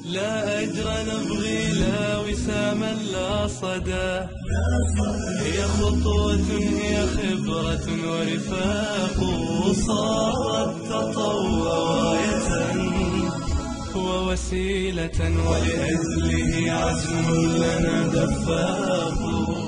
لا أجر نبغي لا وساما لا صدى هي خطوة هي خبرة ورفاق صارت تطوع غاية ووسيلة ولأجله عزم لنا دفاق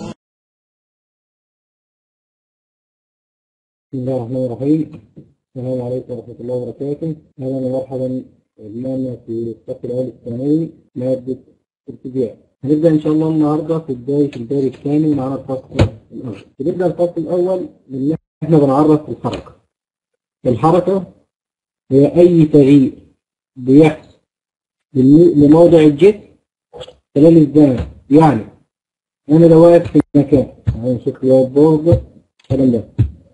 بسم الله الرحمن الرحيم السلام عليكم ورحمة الله وبركاته أهلا ومرحبا بنا في الصف الأول الثانوي مادة ارتجاع هنبدأ إن شاء الله النهاردة في بداية الباب الثاني معانا الفصل الأول بنبدأ الفصل الأول من إحنا بنعرف الحركة الحركة هي أي تغيير بيحصل لموضع الجسم خلال الزمن يعني أنا لو واقف في مكان يعني نشوف واقف برضه الكلام ده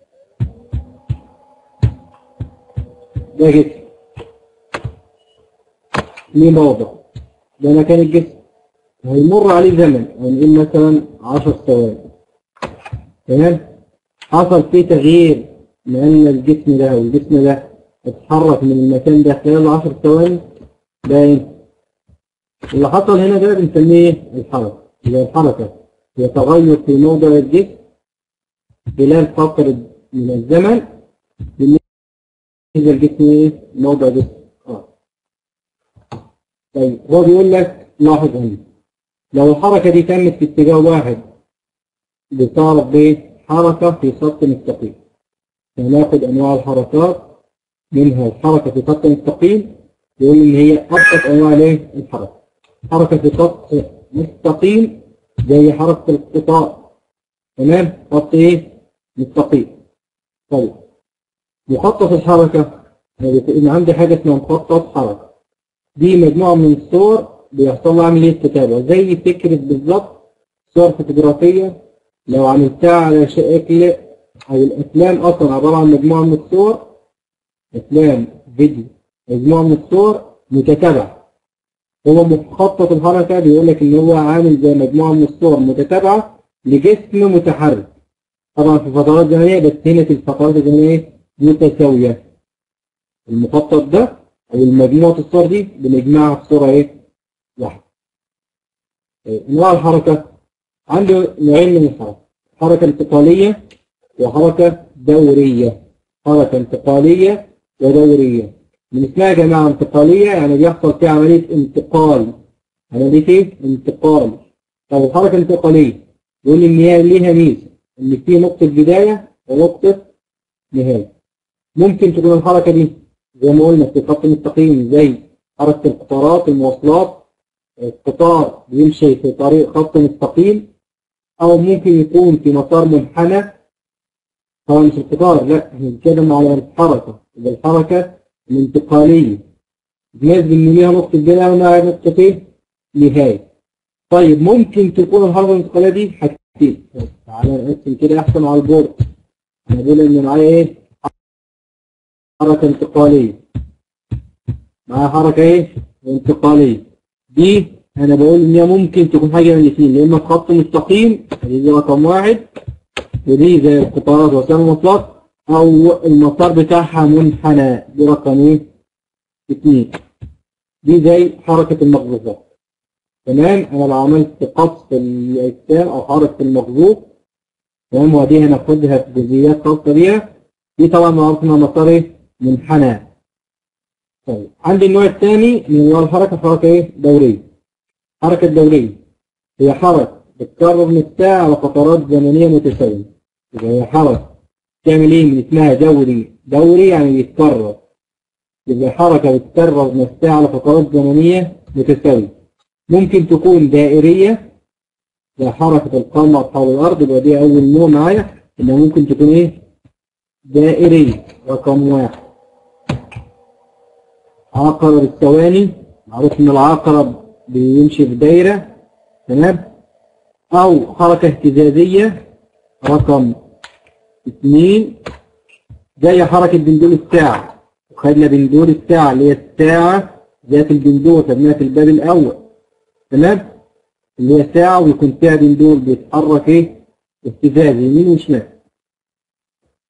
ده جسم ليه موضع ده مكان الجسم هيمر عليه زمن هنقول مثلا 10 ثواني تمام حصل فيه تغيير لأن الجسم ده والجسم ده اتحرك من المكان ده خلال 10 ثواني ده ايه؟ اللي حصل هنا ده بنسميه الحركة يبقى الحركة هي تغير في موضع الجسم خلال فترة من الزمن بالنسبة للجسم ايه؟ موضع جسم اه طيب هو بيقول لك لاحظ هنا لو الحركة دي تمت في اتجاه واحد بتعرف بايه؟ حركة في خط مستقيم هناخد أنواع الحركات منها الحركة في خط مستقيم يقول إن هي أبسط أنواع الايه؟ الحركة حركة في خط مستقيم زي حركة القطاع تمام؟ خط إيه؟ مستقيم طيب مخطط الحركة إن عندي حاجة اسمها مخطط حركة دي مجموعة من الصور بيحصل لها عملية كتابة زي فكرة بالظبط صور فوتوغرافية لو عملتها على شكل أو الأفلام أصلا عبارة عن مجموعة من الصور أفلام فيديو مجموعة من الصور متتابعة هو مخطط الحركة بيقول لك إن هو عامل زي مجموعة من الصور متتابعة لجسم متحرك طبعا في فترات زمنية بس هنا في الفترات الزمنية متساوية المخطط ده أو المجموعة الصور دي بنجمعها في صورة إيه؟ واحدة أنواع الحركة عنده نوعين من الحركة حركة انتقالية وحركة دورية حركة انتقالية ودورية من اسمها يا جماعة انتقالية يعني بيحصل فيها عملية انتقال عملية ايه؟ انتقال طب الحركة الانتقالية يقول إن هي ليها ميزة إن في نقطة بداية ونقطة نهاية ممكن تكون الحركة دي زي ما قلنا في خط مستقيم زي حركة القطارات المواصلات القطار بيمشي في طريق خط مستقيم أو ممكن يكون في مسار منحنى طبعا مش القطار لا احنا بنتكلم على الحركة يبقى الحركة الانتقالية بنسبة إن ليها نقطة بداية ولها نقطة إيه؟ نهاية طيب ممكن تكون الحركة الانتقالية دي حاجتين تعالى نقسم كده أحسن على البورد أنا بقول إن معايا إيه؟ حركة انتقالية معايا حركة إيه؟ انتقالية دي أنا بقول إن هي ممكن تكون حاجة من الاثنين يا إما خط مستقيم دي رقم واحد ودي زي القطارات وسائل المواصلات أو المسار بتاعها منحنى دي رقم إيه؟ اثنين دي زي حركة المقذوفات تمام أنا لو عملت قصف الأجسام أو حركة المقذوف تمام ودي هناخدها في جزئيات خاصة بيها دي طبعا معروف انها مسار ايه؟ منحنى طيب عندي النوع الثاني من انواع الحركه حركه ايه؟ دوريه حركه دوريه هي حركه بتكرر نفسها على فترات زمنيه متساويه يبقى هي حركه تعمل ايه من اسمها دوري دوري يعني بيتكرر يبقى حركه بتكرر نفسها على فترات زمنيه متساويه ممكن تكون دائريه زي حركه القمر حول الارض يبقى دي اول نوع معايا انها ممكن تكون ايه؟ دائرية رقم واحد عقرب الثواني معروف ان العقرب بيمشي في دايرة تمام او حركة اهتزازية رقم اثنين زي حركة بندول الساعة وخدنا بندول الساعة اللي هي الساعة ذات البندول خدناها في الباب الأول تمام اللي هي ساعة ويكون فيها بندول بيتحرك ايه اهتزاز يمين وشمال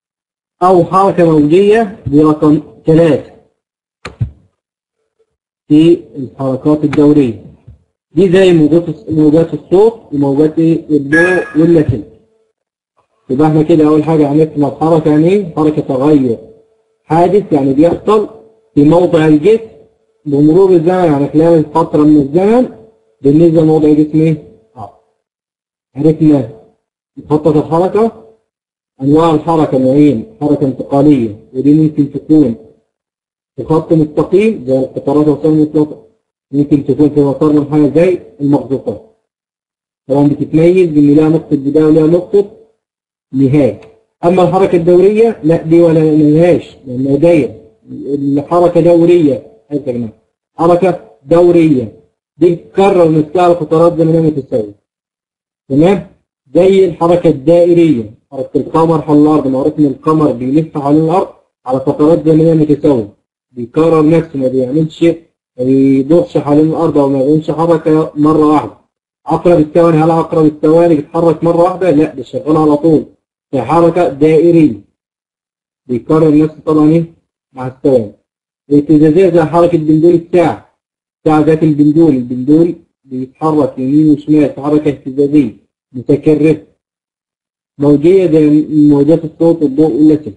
أو حركة موجية برقم ثلاثة في الحركات الدورية دي زي موجات موجات الصوت وموجات ايه الضوء واللاتين يبقى احنا كده اول حاجة عرفنا الحركة يعني ايه حركة تغير حادث يعني بيحصل في موضع الجسم بمرور الزمن يعني خلال فترة من الزمن بالنسبة لموضع الجسم ايه؟ آه. عرفنا خطة الحركة أنواع الحركة نوعين حركة انتقالية ودي ممكن تكون في خط مستقيم زي القطارات والسلم المطلقة ممكن تكون في مسار منحنى زي المخزوقات طبعا بتتميز بإن لها نقطة بداية ولها نقطة نهاية أما الحركة الدورية لا دي ولا ملهاش لأنها دايرة الحركة دورية هذا يا جماعة حركة دورية دي تكرر مثلها القطارات زمنية متساوية تمام زي الحركة الدائرية حركة القمر حول الأرض معروف إن القمر بيلف حوالين الأرض على فترات زمنية متساوية بيكرر نفسه ما بيعملش ما بيدورش حوالين الأرض أو ما بيعملش حركة مرة واحدة عقرب الثواني هل عقرب الثواني بيتحرك مرة واحدة؟ لا ده شغال على طول في حركة دائرية بيكرر نفسه طبعا ايه مع الثواني الاهتزازية زي حركة بندول الساعة الساعة ذات البندول البندول بيتحرك يمين وشمال في حركة اهتزازية متكررة موجية زي موجات الصوت والضوء واللسن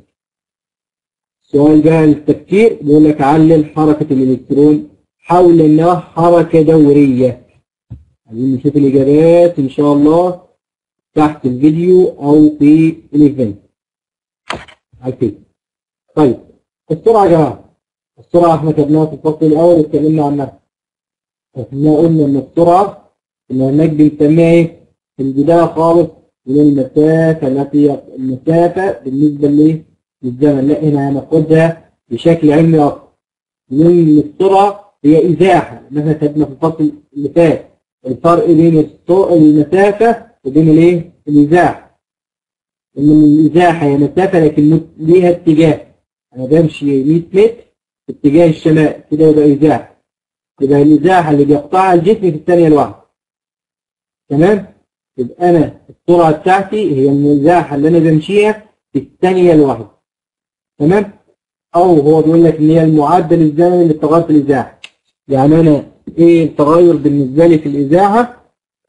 السؤال بقى للتفكير بيقول لك علل حركة الإلكترون حول إنها حركة دورية عايزين نشوف الإجابات إن شاء الله تحت الفيديو أو في الإيفنت على الفيديو طيب السرعة يا جماعة السرعة احنا خدناها في الفصل الأول واتكلمنا عنها احنا قلنا إن السرعة اللي هناك بنسميها إيه؟ في البداية خالص من المسافة التي المسافة بالنسبة لإيه؟ للزمن لا هنا هناخدها بشكل علمي أكتر لأن السرعة هي إزاحة مثلا خدنا في الفصل اللي فات الفرق بين السو- المسافة وبين الايه؟ الإزاحة إن الإزاحة هي مسافة لكن ليها اتجاه أنا بمشي 100 متر في اتجاه الشمال كده يبقى إزاحة يبقى الإزاحة اللي بيقطعها الجسم في الثانية الواحدة تمام؟ يبقى أنا السرعة بتاعتي هي الإزاحة اللي أنا بمشيها في الثانية الواحدة تمام؟ أو هو بيقول لك إن هي المعدل الزمني للتغير في الإزاحة يعني أنا إيه التغير بالنسبة لي في الإزاحة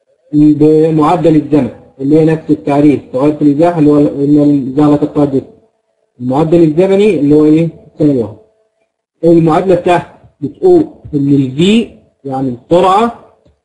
بمعدل الزمن اللي هي نفس التعريف تغير في الإزاحة اللي هو إن الإزاحة لا تقدر المعدل الزمني اللي هو إيه؟ الثانية الواحدة المعادلة بتاعتي بتقول إن الفي يعني السرعة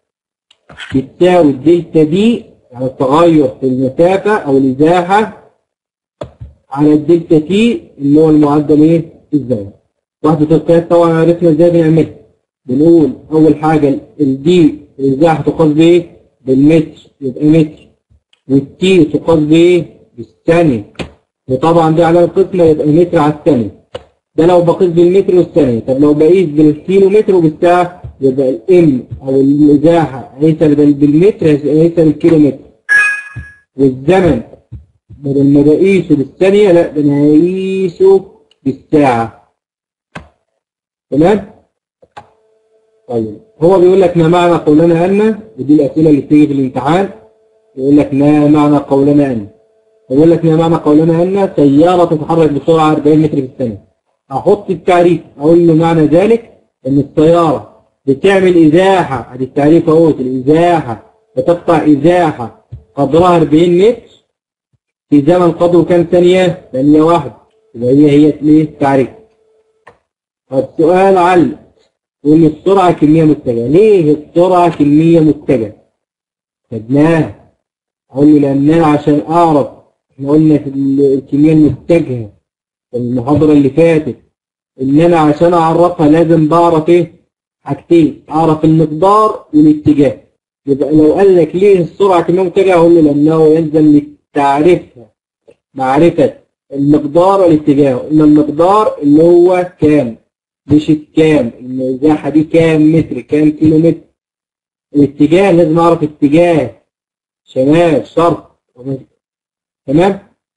بتساوي الدلتا دي يعني التغير في المسافة أو الإزاحة على الدلتا تي اللي هو المعدل إيه؟ الزمني وحدة القياس طبعا عرفنا إزاي بنعملها بنقول أول حاجة الدي الإزاحة تقاس بإيه؟ بالمتر يبقى متر والتي تقاس بإيه؟ بالثانية وطبعا ده على القسمة يبقى متر على الثانية ده لو بقيس بالمتر والثانية طب لو بقيس بالكيلو متر وبالساعة يبقى الام او الازاحة هيسال بالمتر هيسال بالكيلو متر والزمن بدل ما بقيسه بالثانية لا ده انا هقيسه بالساعة تمام؟ طيب هو بيقول لك ما معنى قولنا أن ودي الأسئلة اللي بتيجي في الامتحان يقول لك ما معنى قولنا أن يقول لك ما معنى قولنا أن سيارة تتحرك بسرعة 40 متر في الثانية أحط التعريف أقول له معنى ذلك إن السيارة بتعمل إزاحة ادي التعريف اهوت الإزاحة بتقطع إزاحة قدرها 40 متر في زمن قدره كام ثانية؟ ثانية واحدة يبقى هي هي ايه التعريف طب سؤال علق يقول السرعة كمية متجهة ليه السرعة كمية متجهة؟ خدناها أقول له لأن أنا عشان أعرف احنا قلنا في الكمية المتجهة في المحاضرة اللي فاتت إن أنا عشان أعرفها لازم بعرف إيه؟ حاجتين أعرف المقدار والاتجاه يبقى لو قال لك ليه السرعة كمية متجهة أقول له لأنه يلزم لك تعرفها معرفة المقدار والاتجاه إن المقدار اللي هو كام مش الكام المساحة دي كام متر كام كيلو متر الاتجاه لازم أعرف اتجاه شمال شرق تمام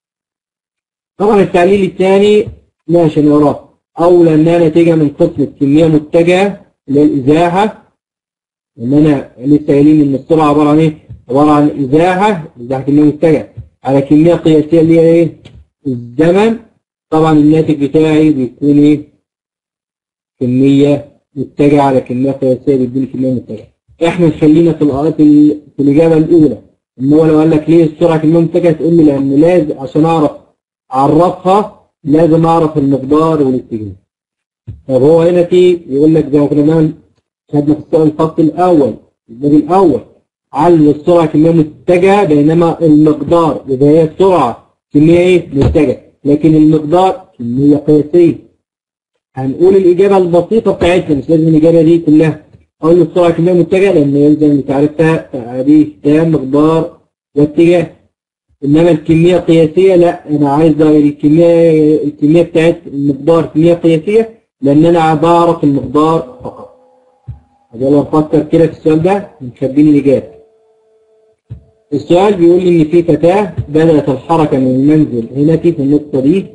طبعا التعليل الثاني ماشي انا وراه او لانها نتيجه من قسم كميه متجهه اللي هي الازاحه ان انا لسه قايلين ان السرعه عباره عن ايه؟ عباره عن ازاحه ازاحه كميه متجهه على كميه قياسيه اللي هي ايه؟ الزمن طبعا الناتج بتاعي بيكون ايه؟ كميه متجهة على كمية قياسية بيديني كمية متجهة احنا خلينا في الآيات ال- في الإجابة الأولى إن هو لو قال لك ليه السرعة كمية متجهة تقول لي لأن لازم عشان أعرف أعرفها لازم أعرف المقدار والاتجاه طب هو هنا في يقول لك زي ما كنا بنعمل خدنا في السؤال الخط الأول الباب الأول علل السرعة كمية متجهة بينما المقدار إذا هي السرعة كمية إيه؟ متجهة لكن المقدار كمية قياسية هنقول الإجابة البسيطة بتاعتنا مش لازم الإجابة دي كلها أقول السرعة كمية متجهة لأن يلزم اللي تعرفها تعريف تام مقدار واتجاه إنما الكمية قياسية لا أنا عايز الكمية الكمية بتاعت المقدار كمية قياسية لأن أنا بعرف المقدار فقط يلا نفكر كده في السؤال ده ونخبيني الإجابة السؤال بيقول لي إن في فتاة بدأت الحركة من المنزل هنا في النقطة دي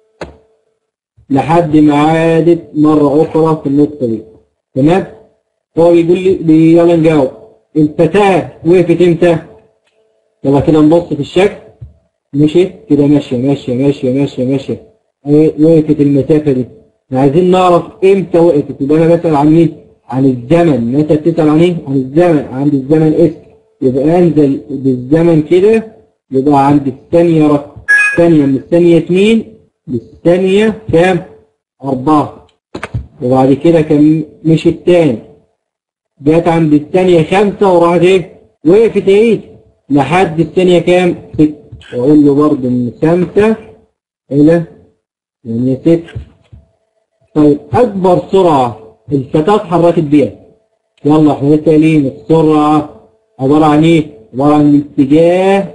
لحد ما عادت مرة أخرى في النقطة دي تمام؟ هو بيقول لي لي يلا نجاوب الفتاة وقفت إمتى؟ يلا كده نبص في الشكل مشيت كده ماشية ماشية ماشية ماشية ماشية إيه، وقفت المسافة دي احنا عايزين نعرف امتى وقفت يبقى انا بسأل عن مين؟ عن الزمن متى بتسأل عن ايه؟ عن الزمن عند الزمن اسم يبقى انزل بالزمن كده يبقى عند الثانية رقم الثانية من الثانية اتنين للثانية كام؟ أربعة وبعد كده كان مشي التاني جت عند الثانية خمسة وراحت ايه؟ وقفت ايه؟ لحد الثانية كام؟ ستة وأقول له برضه من خمسة إلى ثمانية ستة طيب أكبر سرعة الفتاة اتحركت بيها يلا احنا لسه قايلين السرعة عبارة عن ايه؟ عبارة عن الاتجاه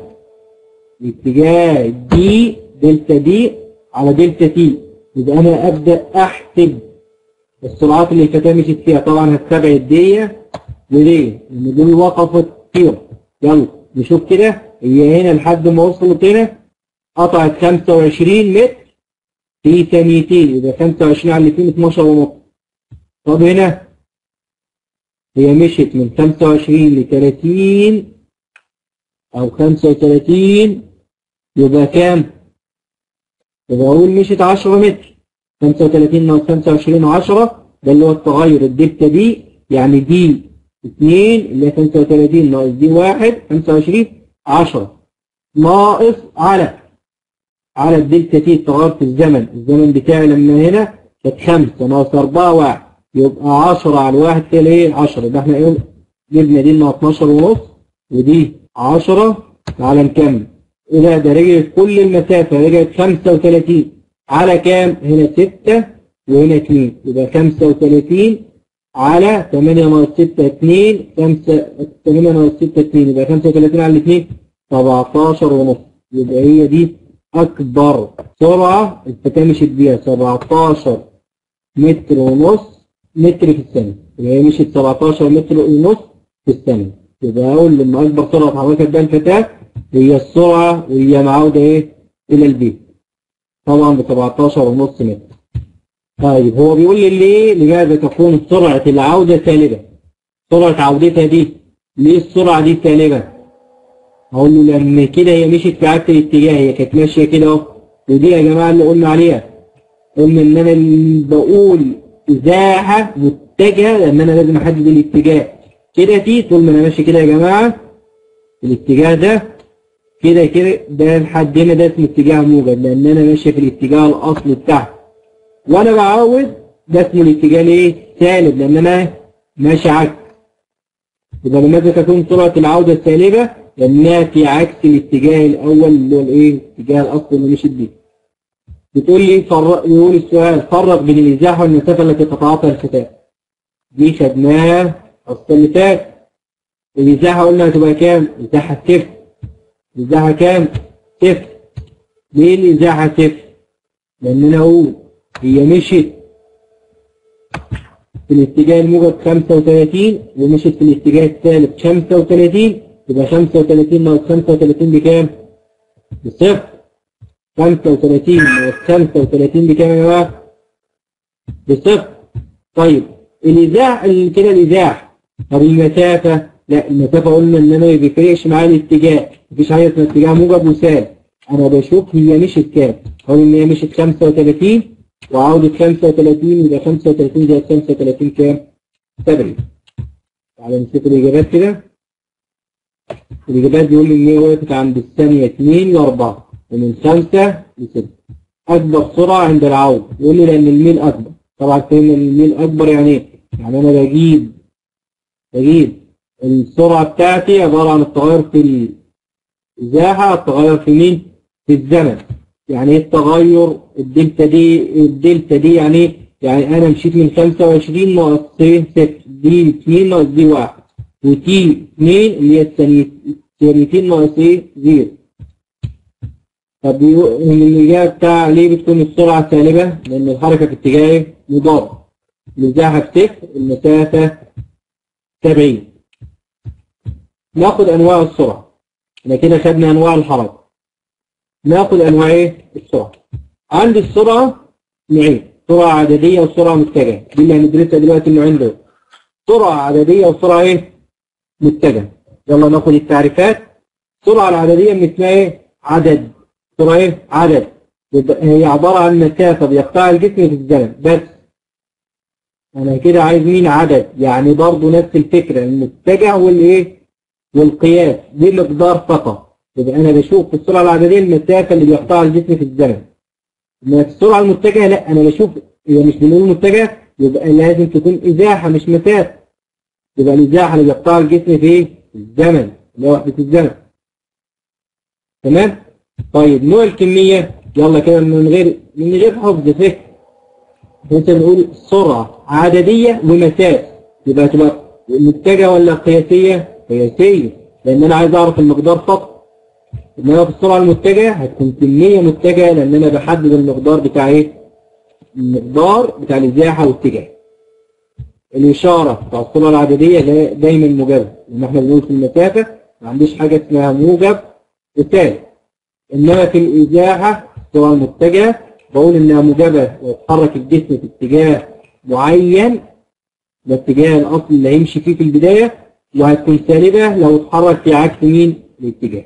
الاتجاه دي دلتا دي على دلتا تي يبقى أنا أبدأ أحسب السرعات اللي الفتاة مشيت فيها طبعا هستبعد دي ودي لأن دول وقفت فيهم يلا نشوف كده هي هنا لحد ما وصلت هنا قطعت 25 متر في ثانيتين يبقى 25 على 2 12 ونص طب هنا هي مشيت من 25 ل 30 او 35 يبقى كام؟ يبقى اقول مشيت 10 متر 35 ناقص 25 10 ده اللي هو التغير الدلتا دي يعني دي 2 اللي هي 35 ناقص دي 1 25 10 ناقص على على الدلتا تي التغير في الزمن الزمن بتاعي لما هنا كانت 5 ناقص 4 1 يبقى 10 على الواحد كده ايه 10 يبقى احنا ايه جبنا دي انها 12 ونص ودي 10 تعالى نكمل ايه ده رجعت كل المسافة رجعت 35 على كام هنا 6 وهنا 2 يبقى 35 على 8 ناقص 6 2 5 8 ناقص 6 2 يبقى 35 على 2 17 ونص يبقى هي دي أكبر سرعة الفتاة مشيت بيها 17 متر ونص متر في الثانية يبقى هي مشيت 17 متر ونص في الثانية يبقى أقول لما أكبر سرعة اتحركت بيها الفتاة هي السرعة وهي معودة إيه إلى البيت طبعا ب 17 ونص متر طيب هو بيقول لي ليه لماذا تكون سرعة العودة سالبة سرعة عودتها دي ليه السرعة دي سالبة هقول له لان كده هي مشيت في عكس الاتجاه هي كانت ماشيه كده اهو ودي يا جماعه اللي قلنا عليها قلنا ان انا اللي بقول ازاحه متجهه لان انا لازم احدد الاتجاه كده دي طول ما انا ماشي كده يا جماعه الاتجاه ده كده كده ده لحد هنا ده اسمه اتجاه موجب لان انا ماشي في الاتجاه الاصلي بتاعها وانا بعود ده اسمه الاتجاه الايه سالب لان انا ماشي عكس يبقى لماذا تكون سرعه العوده السالبه لأنها في عكس الاتجاه الأول اللي هو الإيه؟ الاتجاه الأصلي اللي مشيت بيه. بتقول لي فرق يقول السؤال فرق بين الإزاحة والمسافة التي تتعاطى الفتاة. دي خدناها الأصل اللي فات. الإزاحة قلنا هتبقى كام؟ إزاحة صفر. الإزاحة كام؟ صفر. ليه الإزاحة صفر؟ لأن أنا أقول هي مشيت في الاتجاه الموجب 35 ومشيت في الاتجاه السالب 35 يبقى 35 ناقص 35 بكام؟ بصفر 35 ناقص 35 بكام يا جماعة؟ بصفر طيب الإزاح كده الإزاح طب المسافة لا المسافة قلنا إن أنا ما بيفرقش معايا الاتجاه مفيش حاجة اسمها اتجاه موجب وسالب أنا بشوف هي مشيت كام؟ أقول إن هي مشيت 35 وعودة 35 يبقى 35 زائد 35 كام؟ 70 تعالى نشوف الإجابات كده الإجابات بيقول لي إن هي وقفت عند الثانية 2 ل 4 ومن 5 ل 6 أكبر سرعة عند العودة يقول لي لأن الميل أكبر طبعا فهمنا إن الميل أكبر يعني إيه؟ يعني أنا بجيب بجيب السرعة بتاعتي عبارة عن التغير في الإزاحة التغير في مين؟ في الزمن يعني ايه التغير الدلتا دي الدلتا دي يعني ايه؟ يعني انا مشيت من 25 ناقص 6 دي 2 ناقص دي 1 وتي 2 اللي هي الثانيتين ناقص ايه؟ 0 طب بيقول- الإجابة بتاع ليه بتكون السرعة سالبة؟ لأن الحركة في اتجاه مضاد الإزاحة بصفر المسافة 70 ناخد أنواع السرعة احنا كده خدنا أنواع الحركة ناخد أنواع إيه؟ السرعة عندي السرعة نوعين سرعة عددية وسرعة متجهة دي اللي هندرسها دلوقتي النوعين دول سرعة عددية وسرعة إيه؟ متجهة يلا ناخد التعريفات السرعة العددية من اسمها إيه؟ عدد سرعة إيه؟ عدد يبقى هي عبارة عن مسافة بيقطعها الجسم في الزمن بس أنا كده عايز مين عدد يعني برضه نفس الفكرة المتجه والإيه؟ والقياس دي مقدار فقط يبقى أنا بشوف في السرعة العددية المسافة اللي بيقطعها الجسم في الزمن إنما في السرعة المتجهة لا أنا بشوف هي مش بنقول متجه يبقى لازم تكون إزاحة مش مسافة يبقى الإزاحة اللي بيقطعها الجسم في إيه؟ في الزمن اللي هو وحدة الزمن تمام؟ طيب نوع الكمية يلا كده من غير من غير حفظ فكر انت بنقول سرعة عددية ومسافة يبقى تبقى متجهة ولا قياسية؟ قياسية لأن أنا عايز أعرف المقدار فقط إنما في السرعة المتجهة هتكون كمية متجهة لأن أنا بحدد المقدار بتاع إيه؟ المقدار بتاع الإزاحة والاتجاه. الإشارة بتاع السرعة العددية دا- دايما موجبة لأن إحنا بنقول في المسافة ما عنديش حاجة اسمها موجب وسالب إنما في الإزاحة السرعة المتجهة بقول إنها موجبة ويتحرك الجسم في اتجاه معين ده الاتجاه الأصلي اللي هيمشي فيه في البداية وهتكون سالبة لو اتحرك في عكس مين؟ الاتجاه.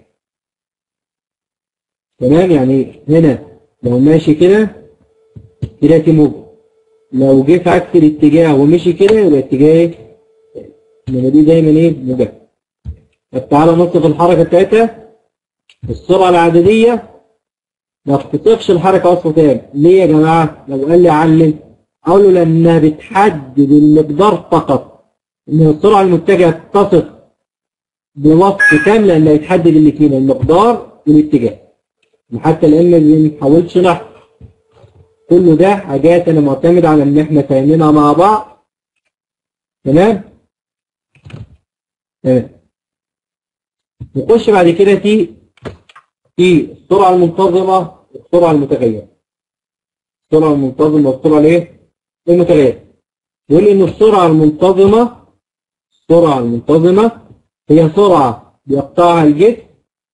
تمام يعني هنا لو ماشي كده كده دي موجب لو جه في عكس الاتجاه ومشي كده يبقى اتجاه ايه؟ يبقى دي دايما ايه؟ موجب. طب تعالى نصف الحركة بتاعتها السرعة العددية ما تخطفش الحركة وصف تاني ليه يا جماعة؟ لو قال لي علم أقول له لأنها بتحدد المقدار فقط إن السرعة المتجهة تصف بوصف تام لأنها يتحدد الاثنين المقدار والاتجاه وحتى الآن ما بنحاولش نحفظ كل ده حاجات أنا معتمد على إن إحنا فاهمينها مع بعض تمام؟ تمام نخش بعد كده في في السرعة المنتظمة والسرعة المتغيرة السرعة المنتظمة والسرعة الايه؟ المتغيرة يقول لي ان السرعة المنتظمة السرعة المنتظمة هي سرعة بيقطعها الجسم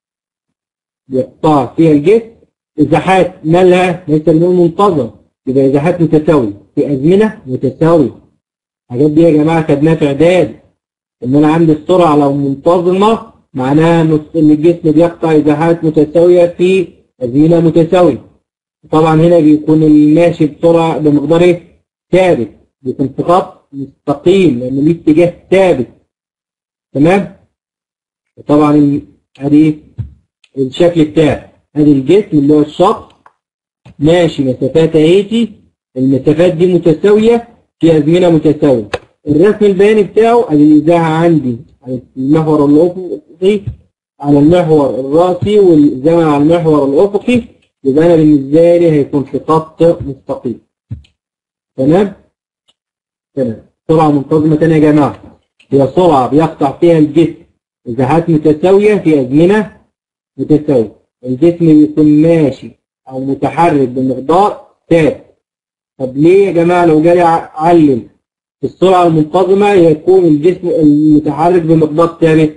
بيقطع فيها الجسم ازاحات مالها ليس بنقول منتظم يبقى ازاحات متساوية في ازمنة متساوية الحاجات دي يا جماعة خدناها في اعداد ان انا عندي السرعة لو منتظمة معناها ان إن الجسم بيقطع ازاحات متساوية في ازمنة متساوية طبعا هنا بيكون الماشي بسرعة بمقدار ايه؟ ثابت بيكون في خط مستقيم لان ليه اتجاه ثابت تمام طبعا ال- ادي الشكل بتاعه ادي الجسم اللي هو الشخص ماشي مسافات اهيتي المسافات دي متساوية في ازمنة متساوية الرسم البياني بتاعه ادي الازاحة عندي على المحور الافقي على المحور الراسي والزمن على المحور الافقي يبقى انا بالنسبة لي هيكون في خط مستقيم تمام تمام سرعة منتظمة تانية يا جماعة هي سرعة بيقطع فيها الجسم ازاحات متساوية في أزمنة متساوية الجسم بيكون ماشي أو متحرك بمقدار ثابت طب ليه يا جماعة لو جالي ع- علم في السرعة المنتظمة يكون الجسم المتحرك بمقدار ثابت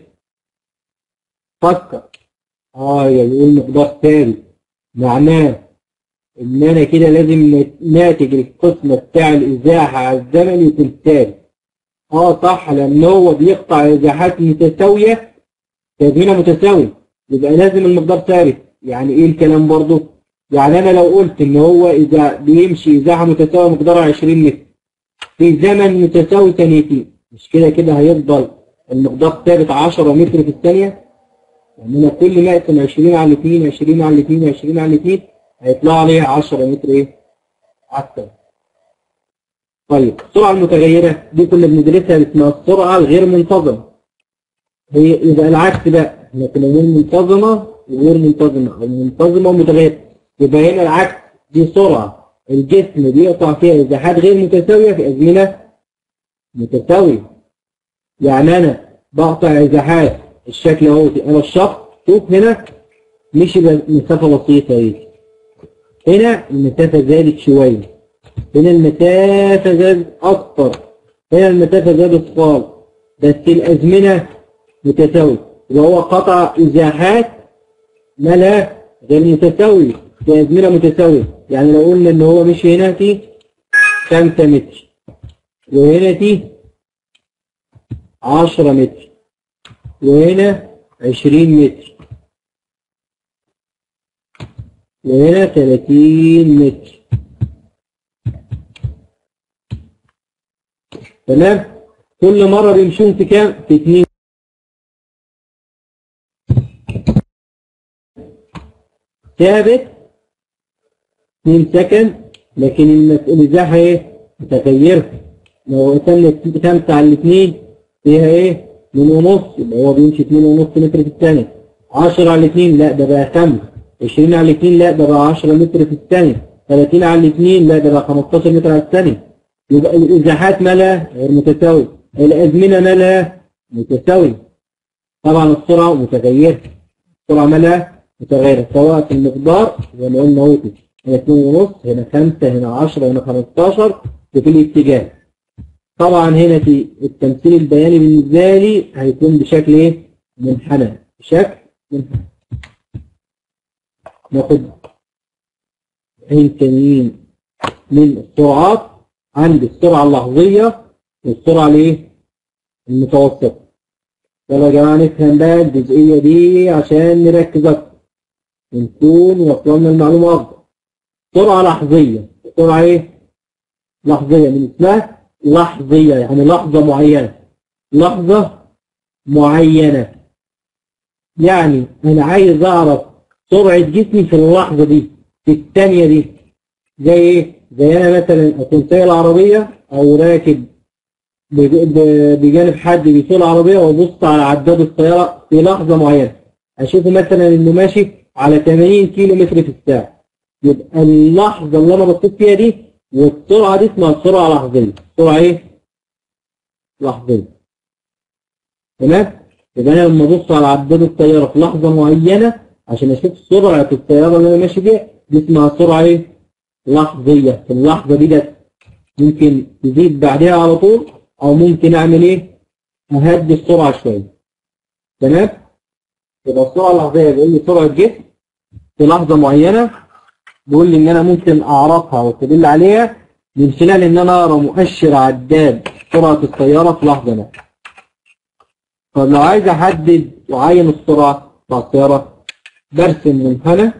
فكر اه يقول مقدار ثابت معناه ان انا كده لازم ناتج القسم بتاع الازاحة على الزمن يكون ثابت اه صح لان هو بيقطع ازاحات متساوية تزمينة متساوية يبقى لازم المقدار ثابت يعني ايه الكلام برضه يعني انا لو قلت ان هو اذا بيمشي ازاحه متساويه مقدارها 20 متر في زمن متساوي ثانيتين مش كده كده هيفضل المقدار ثابت 10 متر في الثانيه يعني انا كل ما اقسم 20 على 2 20 على 2 20 على 2 هيطلع لي 10 متر ايه على الثانيه طيب السرعه المتغيره دي كنا بندرسها اسمها السرعه الغير منتظمه هي يبقى العكس بقى احنا كنا بنقول منتظمه وغير منتظمه او منتظمه ومتغيره يبقى هنا العكس دي سرعه الجسم بيقطع فيها ازاحات غير متساويه في ازمنه متساويه يعني انا بقطع ازاحات الشكل اهو انا الشخص شوف هنا مشي مسافه بسيطه اهي هنا المسافه زادت شويه هنا المسافه زادت اكتر هنا المسافه زادت خالص بس الازمنه متساويه يبقى هو قطع ازاحات مالها غير متساويه في ازمنه متساويه يعني لو قلنا ان هو مشي هنا في 5 متر وهنا في 10 متر وهنا 20 متر وهنا 30 متر تمام كل مرة بيمشون في كام في 2 ثابت 2 سكند لكن المساحة ايه متغيرة لو تمت خمسة على الاثنين فيها ايه من ونص يبقى هو بيمشي 2 ونص متر في الثانية 10 على الاثنين لا ده بقى 5 20 على الاثنين لا ده بقى 10 متر في الثانية 30 على الاثنين لا ده بقى 15 متر على الثانية يبقى الازاحات مالها غير متساوية الازمنة مالها متساوية طبعا السرعة متغيرة السرعة مالها متغيرة سواء في المقدار زي ما قلنا اهو كده هنا 2 ونص هنا 5 هنا 10 هنا 15 وفي الاتجاه طبعا هنا في التمثيل البياني بالنسبة لي هيكون بشكل ايه منحنى بشكل منحنى ناخد عين تانيين من السرعات عندي السرعة اللحظية والسرعة الايه المتوسطة يلا يا جماعة نفهم بقى الجزئية دي عشان نركز أكتر ونكون وصلنا المعلومة أفضل سرعة لحظية سرعة ايه لحظية من اسمها لحظية يعني لحظة معينة لحظة معينة يعني أنا عايز أعرف سرعة جسمي في اللحظة دي في الثانية دي زي إيه؟ زي أنا مثلا أكون سايق العربية أو راكب بجانب حد بيسوق العربية وأبص على عداد السيارة في لحظة معينة أشوفه مثلا إنه ماشي على 80 كيلو متر في الساعة يبقى اللحظة اللي أنا بصيت فيها دي والسرعة دي اسمها سرعة لحظية سرعة ايه؟ لحظية تمام؟ يبقى انا لما ابص على عداد الطيارة في لحظة معينة عشان اشوف سرعة الطيارة اللي انا ماشي بيها دي اسمها سرعة ايه؟ لحظية في اللحظة دي ده ممكن تزيد بعدها على طول او ممكن اعمل ايه؟ اهدي السرعة شوية تمام؟ يبقى السرعة اللحظية بيقول لي سرعة جسم في لحظة معينة بيقول لي ان انا ممكن اعرفها واستدل عليها من خلال ان انا اقرا مؤشر عداد سرعه السياره في لحظه ما. طب لو عايز احدد واعين السرعه بتاع السياره برسم منحنى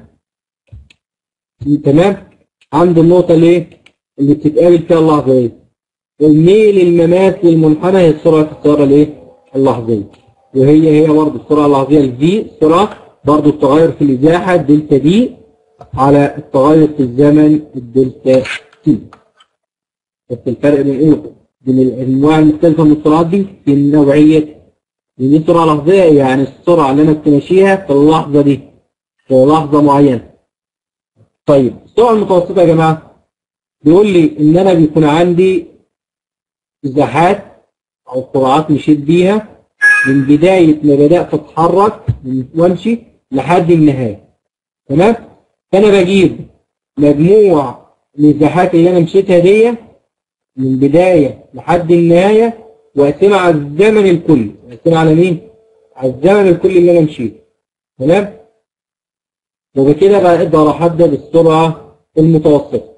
تمام عند النقطه اللي اللي بتتقابل فيها اللحظه دي الميل المماس للمنحنى هي سرعه السياره الايه اللحظيه وهي هي برضه السرعه اللحظيه الفي السرعه برضه التغير في الازاحه الدلتا دي على التغير في الزمن الدلتا تي بس الفرق بين ايه بين الانواع المختلفه من السرعات دي في نوعيه دي سرعه لحظيه يعني السرعه اللي انا كنت ماشيها في اللحظه دي في لحظه معينه طيب السرعه المتوسطه يا جماعه بيقول لي ان انا بيكون عندي ازاحات او سرعات مشيت بيها من بدايه ما بدات اتحرك وامشي لحد النهايه تمام فانا بجيب مجموع الازاحات اللي انا مشيتها دي من بدايه لحد النهايه واقسمها على الزمن الكلي اقسمها على مين على الزمن الكلي اللي انا مشيته تمام وبكده بقى اقدر احدد السرعه المتوسطه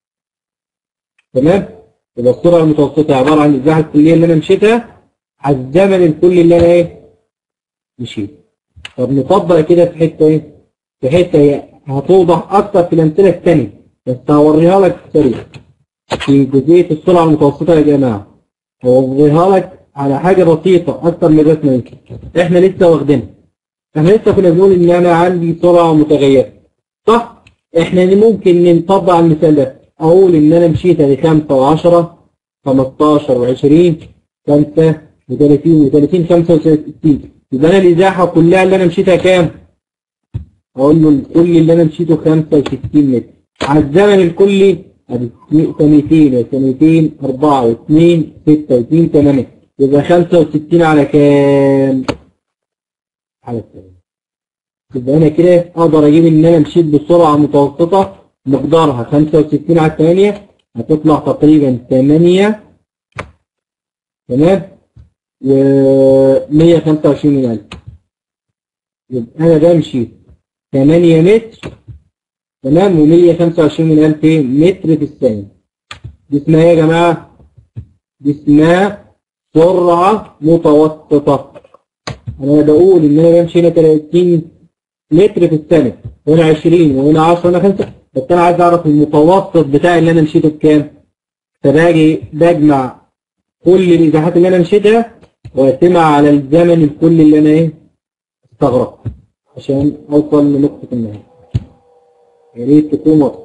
تمام يبقى السرعه المتوسطه عباره عن الازاحه الكليه اللي انا مشيتها على الزمن الكلي اللي انا ايه مشيت طب نطبق كده في حته ايه في حته هتوضح اكتر في الامثله الثانيه بس هوريها لك سريع في جزئيه السرعه المتوسطه يا جماعه هوريها لك على حاجه بسيطه اكتر من الرسمه يمكن احنا لسه واخدينها احنا لسه كنا بنقول ان انا عندي سرعه متغيره صح احنا ممكن نطبق المثال ده اقول ان انا مشيت ادي 5 و10 15 و20 5 و30 و30 65 يبقى انا الازاحه كلها اللي انا مشيتها كام؟ اقول له كل اللي انا مشيته 65 متر على الزمن الكلي ادي ثانيتين ثانيتين 4 و2 6 و2 8 يبقى 65 على كام؟ على 8 يبقى انا كده اقدر اجيب ان انا مشيت بسرعه متوسطه مقدارها 65 على 8 هتطلع تقريبا 8 تمام و 125 من ألف يبقى أنا بمشي 8 متر تمام و 125 من ألف متر في الثانية دي اسمها إيه يا جماعة؟ دي اسمها سرعة متوسطة أنا بقول إن أنا بمشي هنا 30 متر في الثانية وهنا 20 وهنا 10 وهنا 5 بس أنا عايز أعرف المتوسط بتاعي اللي أنا مشيته بكام؟ فباجي بجمع كل الإزاحات اللي أنا مشيتها واقسمها على الزمن الكلي اللي انا ايه استغرقته عشان اوصل لنقطة النهاية يا ريت تكون واضحة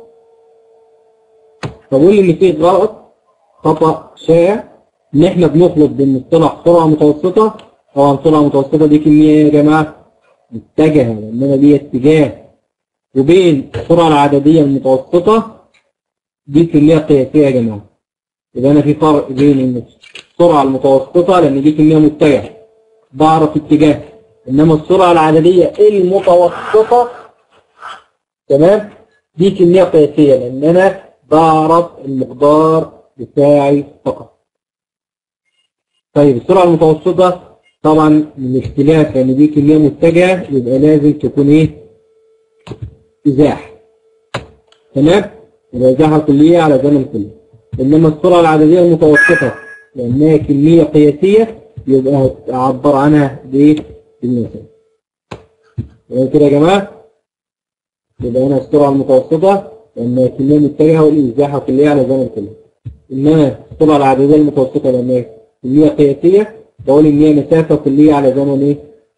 فبقول ان في غلط خطأ شائع ان احنا بنخلط بين مصطلح سرعة متوسطة طبعا سرعة متوسطة دي كمية يا جماعة متجهة لاننا دي اتجاه وبين السرعة العددية المتوسطة دي كمية قياسية يا جماعة يبقى انا في فرق بين النص السرعة المتوسطة لأن دي كمية متجهة بعرف اتجاه إنما السرعة العددية المتوسطة تمام دي كمية قياسية لأن أنا بعرف المقدار بتاعي فقط طيب السرعة المتوسطة طبعا من الاختلاف لأن دي كمية متجهة يبقى لازم تكون إيه إزاحة تمام يبقى إزاحة كلية على زمن كلي إنما السرعة العددية المتوسطة لأنها كمية قياسية يبقى هتعبر عنها بإيه؟ بالمثال. يبقى كده يا جماعة يبقى هنا السرعة المتوسطة لأنها كمية متجهة والإزاحة كلية على زمن كله. إنما السرعة العددية المتوسطة لأنها كمية قياسية بقول إن هي مسافة كلية على زمن إيه؟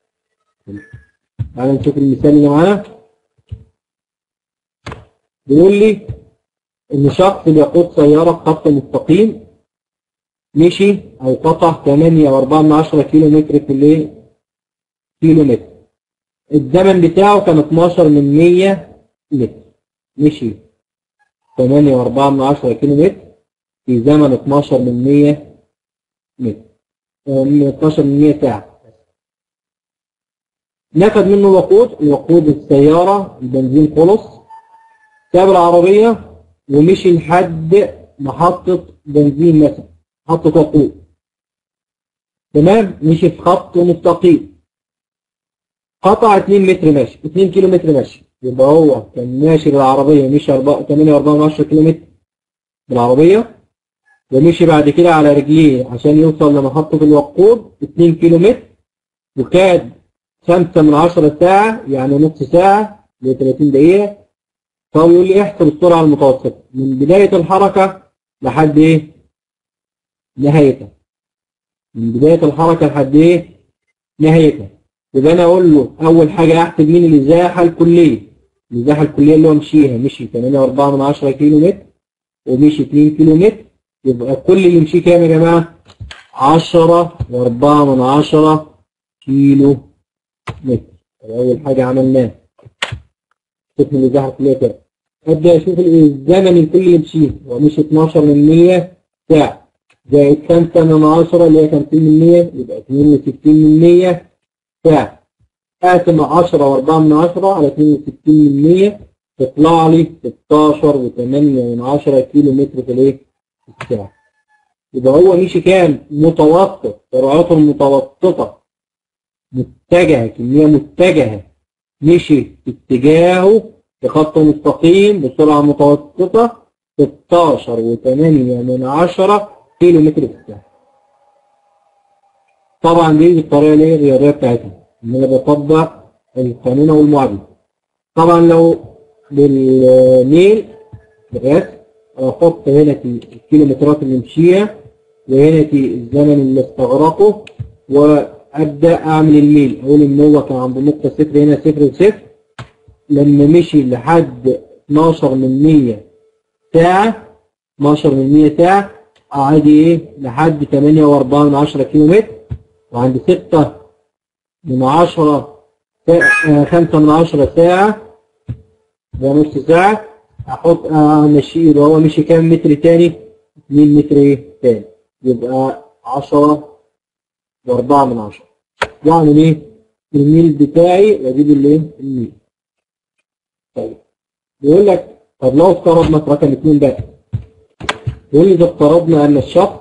تعالى نشوف المثال اللي معانا. بيقول لي إن شخص بيقود سيارة بخط مستقيم مشي او قطع 8.4 كيلو متر في الايه كيلو متر الزمن بتاعه كان 12 من 100 متر مشي 8.4 كيلو متر في زمن 12 من 100 متر 12 من 100 ساعة ناخد منه وقود الوقود السيارة البنزين خلص ساب العربية ومشي لحد محطة بنزين مثلا خط وقود تمام مشي في خط مستقيم قطع 2 متر ماشي 2 كيلو متر ماشي يبقى هو كان ماشي بالعربية مشي 8 4 كيلو متر بالعربية ومشي بعد كده على رجليه عشان يوصل لمحطة الوقود 2 كيلو متر وكاد 5 من 10 ساعة يعني نص ساعة ل 30 دقيقة فهو يقول لي احسب السرعة المتوسطة من بداية الحركة لحد ايه؟ نهايتها من بداية الحركة لحد ايه نهايتها يبقى انا اقول له اول حاجة احسب مين الازاحة الكلية الازاحة الكلية اللي هو مشيها مشي 8.4 من 10 كيلو متر ومشي 2 كيلو متر يبقى كل اللي مشيه كام يا جماعة 10 و4 من 10 كيلو متر اول حاجة عملناها شوف الازاحة الكلية كده ابدا اشوف الزمن الكلي اللي مشيه هو مشي 12 من 100 ساعة زائد 5 من 10 اللي هي 50 من 100 يبقى 62 من 100 ساعة اقسم 10 و4 من 10 على 62 من 100 تطلع لي 16 و8 من 10 كيلو متر في الايه؟ في الساعة يبقى هو مشي كام؟ متوسط سرعته المتوسطة متجهة كمية متجهة مشي في اتجاهه في خط مستقيم بسرعة متوسطة 16 و8 من 10 كيلو متر في الساعة طبعا دي الطريقة اللي هي الرياضية بتاعتها ان انا بطبق القانون او المعادلة طبعا لو بالميل بالرسم احط هنا الكيلومترات اللي مشيها وهنا الزمن اللي استغرقه وابدا اعمل الميل اقول ان هو كان عند نقطه صفر هنا صفر وصفر لما مشي لحد 12 من 100 ساعه 12 من 100 ساعه عادي ايه لحد 8.4 من 10 كيلو متر وعند 6 من 10 5 من 10 ساعه ده نص ساعه احط امشيه يبقى هو مشي كام متر تاني 2 متر ايه تاني يبقى 10 و4 من 10 يعني ايه الميل بتاعي اجيب الايه الميل طيب بيقول لك طب لو افترضنا في رقم 2 بقى يقول لي اذا افترضنا ان الشخص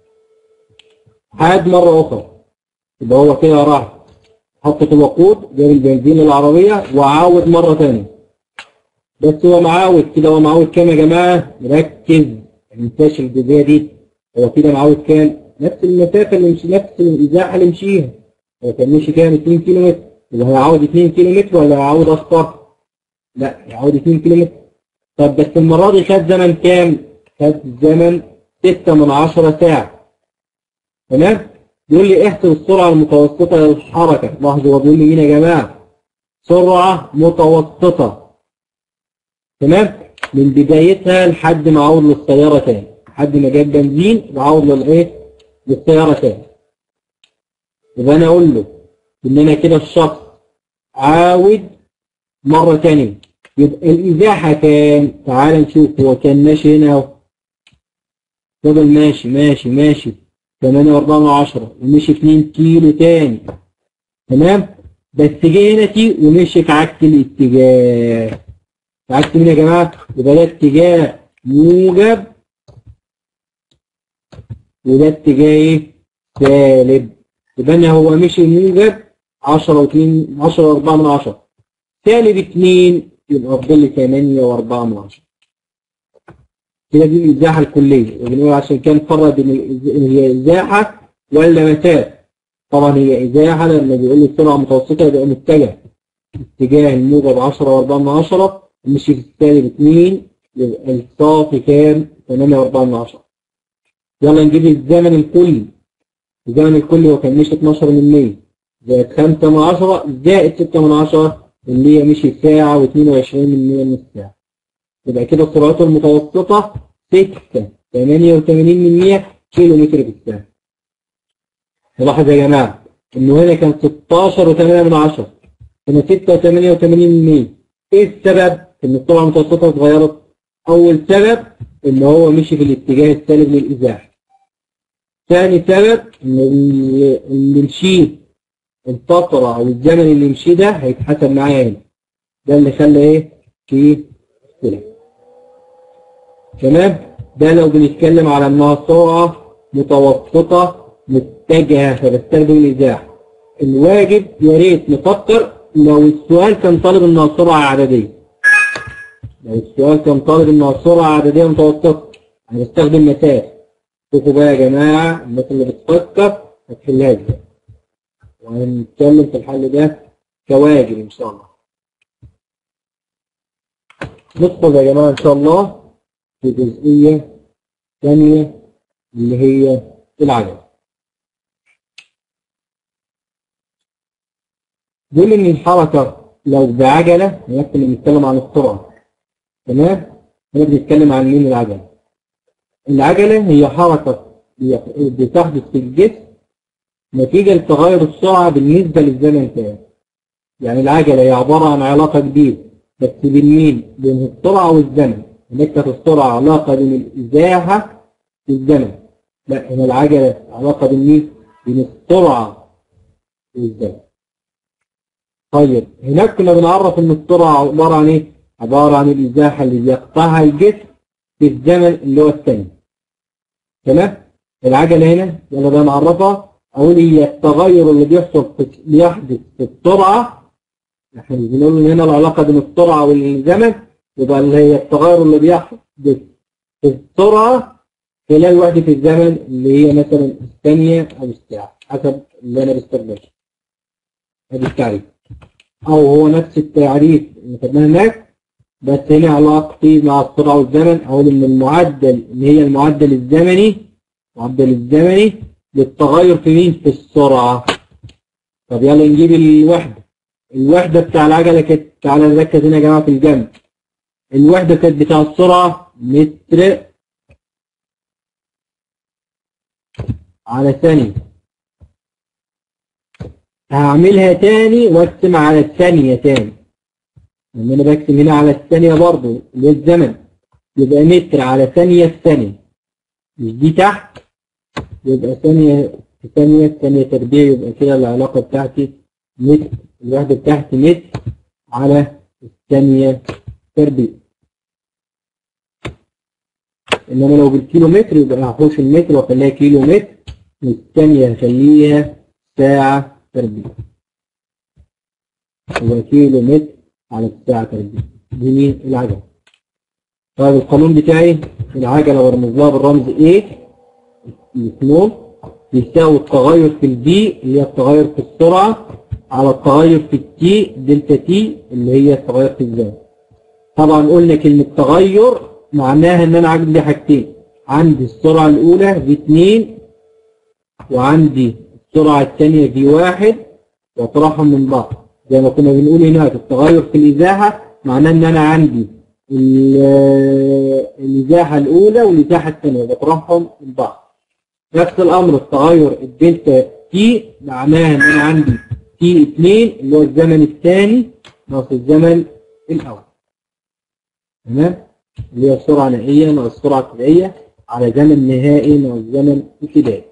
عاد مرة أخرى يبقى هو كده راح حط الوقود جاب البنزين العربية وعاود مرة ثانية بس هو معاود كده هو معاود كام يا جماعة؟ مركز ما تنساش الجزئية دي هو كده معاود كام؟ نفس المسافة اللي مشي نفس الإزاحة اللي مشيها هو كان مشي كام 2 كيلو متر يبقى هيعاود 2 كيلو متر ولا هيعاود أكتر؟ لا يعاود 2 كيلو متر طب بس المرة دي خد زمن كام؟ خد زمن 6 من 10 ساعة تمام؟ بيقول لي احسب السرعة المتوسطة للحركة لاحظوا هو بيقول لي مين يا جماعة؟ سرعة متوسطة تمام؟ من بدايتها لحد ما اعود للسيارة تاني لحد ما جاب بنزين وعاود للايه؟ للسيارة تاني يبقى انا اقول له ان انا كده الشخص عاود مرة تانية يبقى الازاحة كان تعال نشوف هو كان ماشي هنا اهو فضل ماشي ماشي ماشي 8 و4 من 10 ومشي 2 كيلو تاني تمام بس جه هنا تي ومشي في عكس الاتجاه في عكس مين يا جماعه يبقى ده اتجاه موجب وده اتجاه ايه سالب يبقى انا هو مشي موجب 10 و2 10 و4 من 10 سالب 2 يبقى فاضل لي 8 و4 من 10 كده دي الازاحه الكليه وبنقول عشان كان فرق بين هي ازاحه ولا مسافه طبعا هي ازاحه لما بيقول لي السرعه متوسطه يبقى متجه اتجاه الموجب 10 و4 من 10 مشي في السالب 2 يبقى الصافي كام 8 و4 من 10 يلا نجيب الزمن الكلي الزمن الكلي هو كان مشي 12 من 100 زائد 5 من 10 زائد 6 من 10 اللي هي مشي ساعه و22 من 100 من الساعه يبقى كده سرعته المتوسطة 6 88 من 100 كيلو متر في الساعة. نلاحظ يا جماعة إنه هنا كان 16 و8 من 10 هنا 6 و88 من 100 إيه السبب؟ إن السرعة المتوسطة اتغيرت؟ أول سبب إن هو مشي في الاتجاه السالب للإزاحة. ثاني سبب إن اللي مشيه الفترة أو الزمن اللي مشيه ده هيتحسب معايا هنا. ده اللي خلى إيه؟ في اختلاف. تمام ده لو بنتكلم على انها سرعه متوسطه متجهه فبستخدم الازاحه الواجب يا ريت نفكر لو السؤال كان طالب انها سرعه عدديه لو السؤال كان طالب انها سرعه عدديه متوسطه هنستخدم مسافه شوفوا بقى يا جماعه الناس اللي بتفكر هتحلها ازاي وهنتكلم في الحل ده كواجب ان شاء الله ندخل يا جماعه ان شاء الله في جزئية ثانية اللي هي العجل بيقول إن الحركة لو بعجلة احنا بنتكلم عن السرعة تمام؟ هنا بنتكلم عن مين العجلة العجلة هي حركة بتحدث في الجسم نتيجة لتغير السرعة بالنسبة للزمن تاني يعني العجلة هي عبارة عن علاقة جديدة بس بين مين؟ بين السرعة والزمن هناك كانت السرعة علاقة بين الإزاحة والزمن لا هنا العجلة علاقة بين مين؟ بين السرعة والزمن طيب هناك كنا بنعرف ان السرعة عبارة عن ايه؟ عبارة عن الإزاحة اللي بيقطعها الجسم في الزمن اللي هو الثاني تمام؟ العجلة هنا يلا بقى نعرفها أقول هي التغير اللي بيحصل في بيحدث في السرعة احنا بنقول هنا العلاقة بين السرعة والزمن يبقى اللي هي التغير اللي بيحدث في السرعة خلال وحدة الزمن اللي هي مثلا الثانية أو الساعة حسب اللي أنا بستخدمه. هذا التعريف. أو هو نفس التعريف اللي خدناه هناك بس هنا علاقتي مع السرعة والزمن أقول إن المعدل اللي هي المعدل الزمني المعدل الزمني للتغير في مين؟ في السرعة طب يلا نجيب الوحدة الوحدة بتاع العجلة كانت تعالى نركز هنا يا جماعة في الجنب الوحدة كانت بتاع السرعة متر على ثانية هعملها تاني واقسم على الثانية تاني لما انا بقسم هنا على الثانية برضو اللي هي الزمن يبقى متر على ثانية في ثانية مش دي تحت يبقى ثانية في ثانية في ثانية تربيع يبقى كده العلاقة بتاعتي متر الوحدة بتاعتي متر على الثانية تربيع انما لو بالكيلو متر يبقى هحوش المتر واخليها كيلو متر والثانية هخليها ساعة تربيع يبقى كيلو متر على الساعة تربيع دي مين العجلة طيب القانون بتاعي العجلة برمز لها بالرمز A الاثنين يساوي التغير في البي اللي هي التغير في السرعة على التغير في التي دلتا تي اللي هي التغير في الزمن طبعا قلنا كلمة تغير معناها ان انا عندي حاجتين عندي السرعة الاولى في 2 وعندي السرعة الثانية في واحد واطرحهم من بعض زي ما كنا بنقول هناك التغير في الازاحة معناه ان انا عندي ال- الازاحة الاولى والازاحة الثانية بطرحهم من بعض نفس الامر التغير الدلتا تي معناها ان انا عندي تي 2 اللي هو الزمن الثاني ناقص الزمن الاول تمام اللي هي السرعة النهائية ناقص السرعة الابتدائية على زمن نهائي ناقص زمن ابتدائي.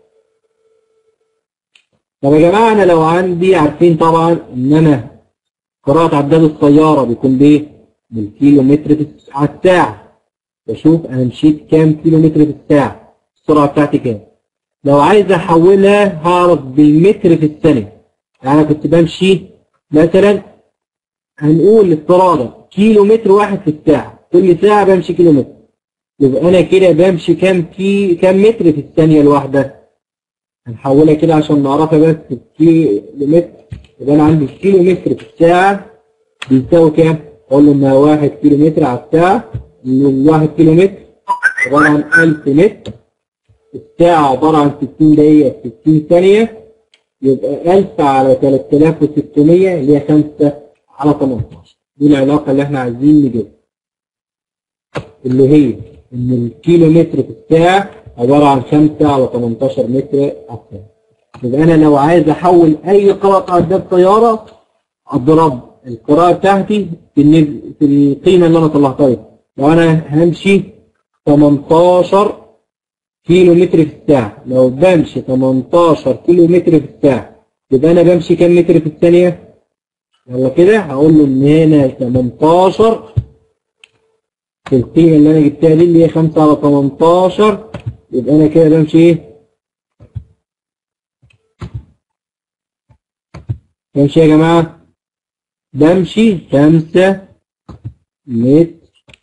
طب يا جماعة أنا لو عندي عارفين طبعا إن أنا قراءة عداد السيارة بيكون بإيه؟ بالكيلو متر في الس- على الساعة. بشوف أنا مشيت كام كيلو متر في الساعة، السرعة بتاعتي كام. لو عايز أحولها هعرف بالمتر في الثانية. يعني أنا كنت بمشي مثلا هنقول افتراضا كيلو متر واحد في الساعة كل ساعة بمشي كيلو متر يبقى أنا كده بمشي كام كي كام متر في الثانية الواحدة هنحولها كده عشان نعرفها بس الكيلو متر يبقى أنا عندي كيلو متر في الساعة بيساوي كام؟ أقول له إنها واحد كيلو متر على الساعة واحد كيلو متر عبارة عن 1000 متر الساعة عبارة عن 60 دقيقة 60 ثانية يبقى 1000 على 3600 اللي هي 5 على 18 دي العلاقة اللي احنا عايزين نجيبها اللي هي ان الكيلو متر في الساعة عبارة عن 5 على 18 متر على الساعة يبقى انا لو عايز احول اي قراءة عداد سيارة اضرب القراءة بتاعتي في, النز- في القيمة اللي انا طلعتها دي. لو انا همشي 18 كيلو متر في الساعة لو بمشي 18 كيلو متر في الساعة يبقى انا بمشي كام متر في الثانية يلا كده هقول له ان هنا 18 في القيمة اللي انا جبتها دي اللي هي 5 على 18 يبقى انا كده بمشي ايه بمشي يا جماعة بمشي 5 متر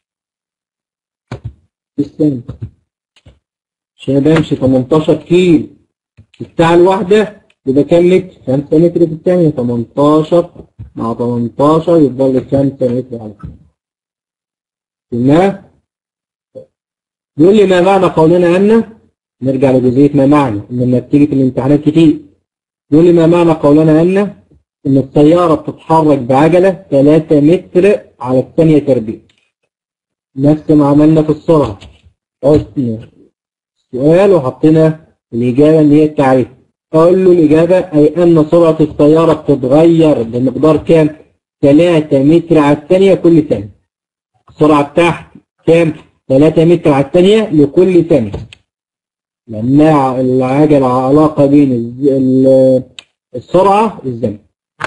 في الثانية عشان بمشي 18 كيلو في الساعة الواحدة يبقى كام متر؟ 5 متر في الثانية 18 مع 18 يفضل لي 5 متر على الثانية تمام؟ يقول لي ما معنى قولنا أن نرجع لجزئية ما معنى إن لما بتيجي في الامتحانات كتير يقول لي ما معنى قولنا أن إن السيارة بتتحرك بعجلة 3 متر على الثانية تربيع نفس ما عملنا في السرعة قلنا سؤال وحطينا الإجابة اللي هي التعريف أقول له الإجابة أي أن سرعة السيارة بتتغير بمقدار كام؟ 3 متر على الثانية كل ثانية السرعة بتاعتي كام؟ 3 متر على الثانية لكل ثانية لأن العجلة علاقة بين الز- ال- السرعة والزمن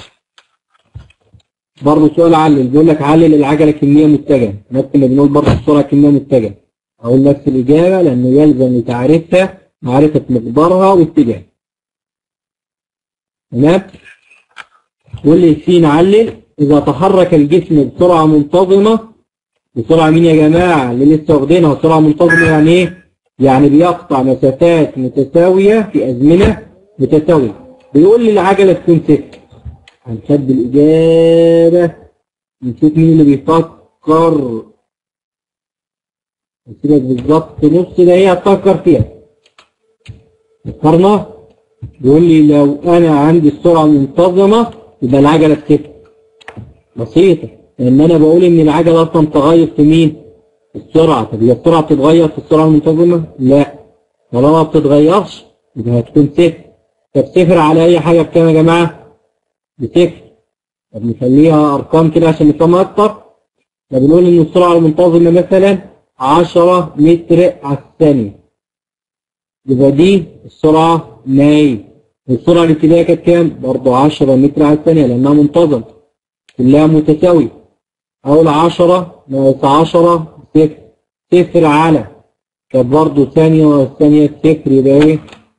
برضه سؤال علل بيقول لك علل العجلة كمية متجهة نفس اللي بنقول برضه السرعة كمية متجهة أقول نفس الإجابة لأنه يلزم لتعريفها معرفة مقدارها واتجاهها تمام واللي فيه نعلل إذا تحرك الجسم بسرعة منتظمة بسرعة مين يا جماعة اللي لسه واخدينها سرعة منتظمة يعني إيه؟ يعني بيقطع مسافات متساوية في أزمنة متساوية بيقول لي العجلة تكون ست هنشد الإجابة نشوف مين اللي بيفكر فكر سيبك بالظبط نص دقيقة تفكر فيها فكرنا بيقول لي لو أنا عندي السرعة منتظمة يبقى العجلة بتفرق بسيطة لأن أنا بقول إن العجلة أصلا تغير في مين؟ في السرعة طب هي السرعة بتتغير في السرعة المنتظمة؟ لا طالما ما بتتغيرش يبقى هتكون صفر طب صفر على أي حاجة بكام يا جماعة؟ بصفر طب نخليها أرقام كده عشان نفهمها أكتر فبنقول إن السرعة المنتظمة مثلا 10 متر على الثانية يبقى دي السرعة ناي السرعة الابتدائية كانت كام؟ برضه 10 متر على الثانية لأنها منتظمة كلها متساوية أول 10 ناقص 10 صفر صفر على كانت برضه ثانية والثانية صفر يبقى إيه؟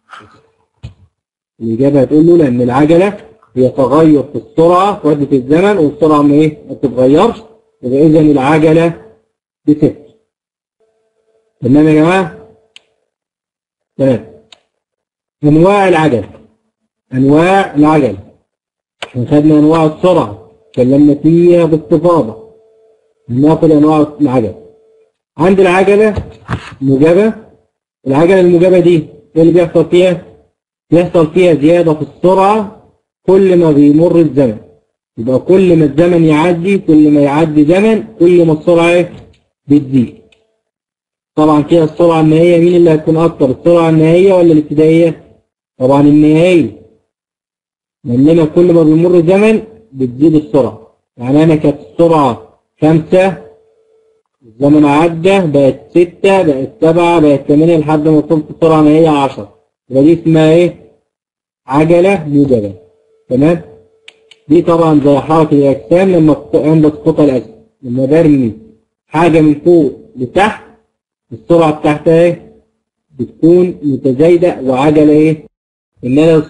الإجابة هتقول له لأن العجلة هي تغير في السرعة في وحدة الزمن والسرعة ما إيه؟ ما بتتغيرش يبقى إذا العجلة بصفر تمام يا جماعة؟ تمام أنواع العجل أنواع العجل احنا خدنا أنواع السرعة اتكلمنا فيها باستفاضة ناخد أنواع العجل عند العجلة موجبة العجلة الموجبة دي ايه اللي بيحصل فيها؟ بيحصل فيها زيادة في السرعة كل ما بيمر الزمن يبقى كل ما الزمن يعدي كل ما يعدي زمن كل ما السرعة ايه؟ بتزيد طبعا كده السرعة النهائية مين اللي هتكون أكتر السرعة النهائية ولا الابتدائية؟ طبعا النهائية لأننا كل ما بيمر زمن بتزيد السرعة يعني أنا كانت السرعة خمسة الزمن عدى بقت ستة بقت سبعة بقت ثمانية لحد ما وصلت السرعة النهائية عشرة يبقى دي اسمها إيه؟ عجلة موجبة تمام؟ دي طبعا زي حركة الأجسام لما عند سقوط الأجسام لما برمي حاجة من فوق لتحت السرعة بتاعتها ايه؟ بتكون متزايدة وعجلة ايه؟ ان انا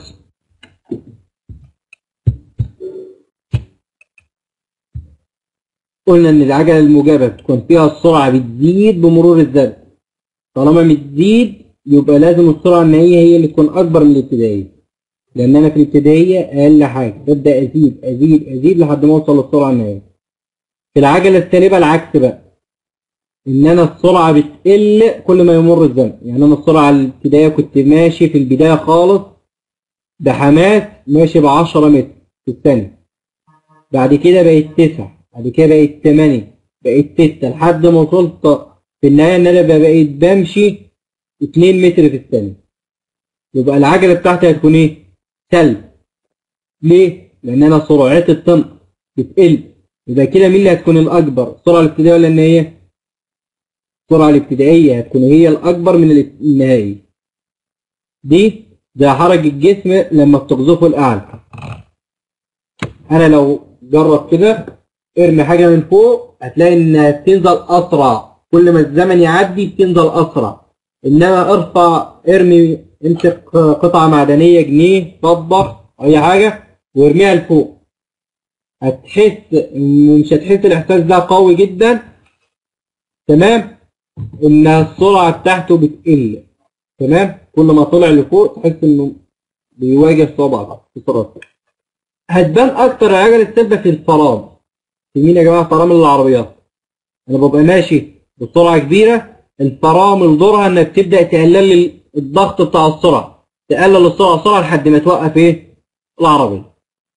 قلنا ان العجلة الموجبة بتكون فيها السرعة بتزيد بمرور الزمن طالما بتزيد يبقى لازم السرعة النهائية هي اللي تكون أكبر من الابتدائية لأن أنا في الابتدائية أقل حاجة ببدأ أزيد أزيد أزيد لحد ما أوصل للسرعة النهائية في العجلة السالبة العكس بقى ان انا السرعه بتقل كل ما يمر الزمن يعني انا السرعه الابتدائيه كنت ماشي في البدايه خالص بحماس ماشي ب 10 متر في الثانيه بعد كده بقت 9 بعد كده بقت 8 بقت 6 لحد ما وصلت في النهايه ان انا بقيت بمشي 2 متر في الثانيه يبقى العجله بتاعتي هتكون ايه؟ سلب ليه؟ لان انا سرعتي الطنق بتقل يبقى كده مين اللي هتكون الاكبر؟ السرعه الابتدائيه ولا النهائيه؟ السرعة الابتدائية هتكون هي الأكبر من النهائية دي زي حركة الجسم لما بتقذفه الأعلى أنا لو جرب كده ارمي حاجة من فوق هتلاقي إنها بتنزل أسرع كل ما الزمن يعدي بتنزل أسرع إنما ارفع ارمي امسك قطعة معدنية جنيه فضة أي حاجة وارميها لفوق هتحس مش هتحس الإحساس ده قوي جدا تمام ان السرعه بتاعته بتقل تمام كل ما طلع لفوق تحس انه بيواجه صعوبه بسرعه هتبان اكتر العجله السالبه في الفرامل في مين يا جماعه فرامل العربيات انا ببقى ماشي بسرعه كبيره الفرامل دورها انك تبدا تقلل الضغط بتاع السرعه تقلل السرعه بسرعه لحد ما توقف ايه العربيه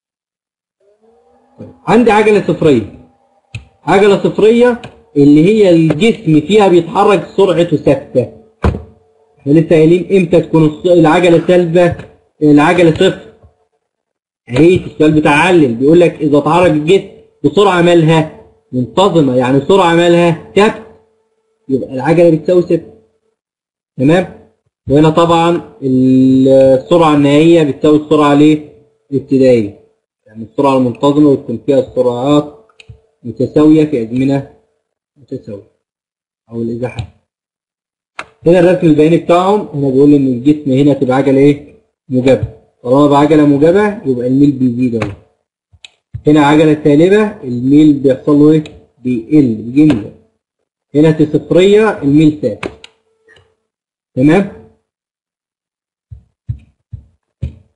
عندي عجله صفريه عجله صفريه اللي هي الجسم فيها بيتحرك سرعته ثابته احنا لسه قايلين امتى تكون العجله سالبه العجله صفر اهي السؤال بتاع علل بيقول لك اذا اتحرك الجسم بسرعه مالها منتظمه يعني سرعه مالها ثابت يبقى العجله بتساوي صفر تمام وهنا طبعا السرعه النهائيه بتساوي السرعه الايه الابتدائيه يعني السرعه المنتظمه وتكون فيها السرعات متساويه في ازمنه متساوية أو الإزاحة هنا الرسم البياني بتاعهم هنا بيقول إن الجسم هنا تبقى عجلة إيه؟ موجبة طالما بعجلة موجبة يبقى الميل بيزيد أهو هنا عجلة سالبة الميل بيحصل له إيه؟ بيقل بيجي هنا صفرية الميل ثابت تمام؟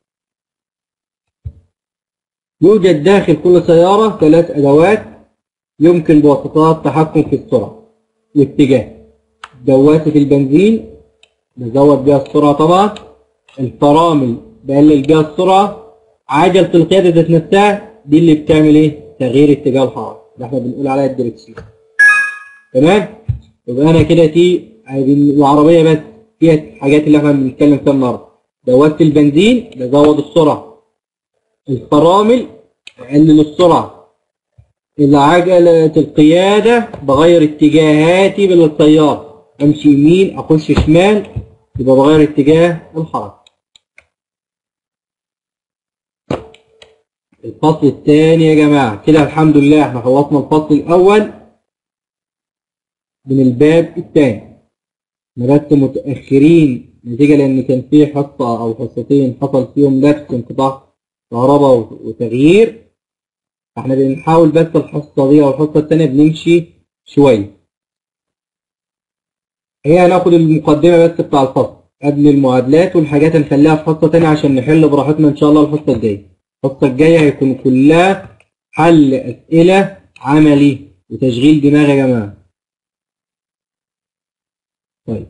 يوجد داخل كل سيارة ثلاث أدوات يمكن بواسطات التحكم في السرعة واتجاه دواسة البنزين بزود بيها السرعة طبعا الفرامل بقلل بيها السرعة عجلة القيادة ذات نفسها دي اللي بتعمل ايه؟ تغيير اتجاه الحركة اللي احنا بنقول عليها الدركسيون تمام؟ يبقى انا كده دي العربية بس فيها الحاجات اللي احنا بنتكلم فيها النهارده دواسة البنزين بزود السرعة الفرامل بقلل السرعة العجلة القيادة بغير اتجاهاتي بالطيار امشي يمين اخش شمال يبقى بغير اتجاه الحركة الفصل الثاني يا جماعة كده الحمد لله احنا خلصنا الفصل الأول من الباب الثاني نبت متأخرين نتيجة لأن كان في حصة أو حصتين حصل فيهم لبس انقطاع كهرباء وتغيير احنا بنحاول بس الحصة دي أو الحصة التانية بنمشي شوية هي هناخد المقدمة بس بتاع الفصل قبل المعادلات والحاجات هنخليها في حصة تانية عشان نحل براحتنا إن شاء الله الحصة الجاية الحصة الجاية هيكون كلها حل أسئلة عملي وتشغيل دماغ يا جماعة طيب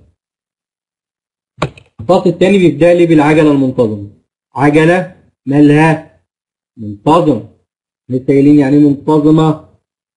الفصل التاني بيبدأ لي بالعجلة المنتظمة عجلة مالها منتظمة لسه قايلين يعني منتظمة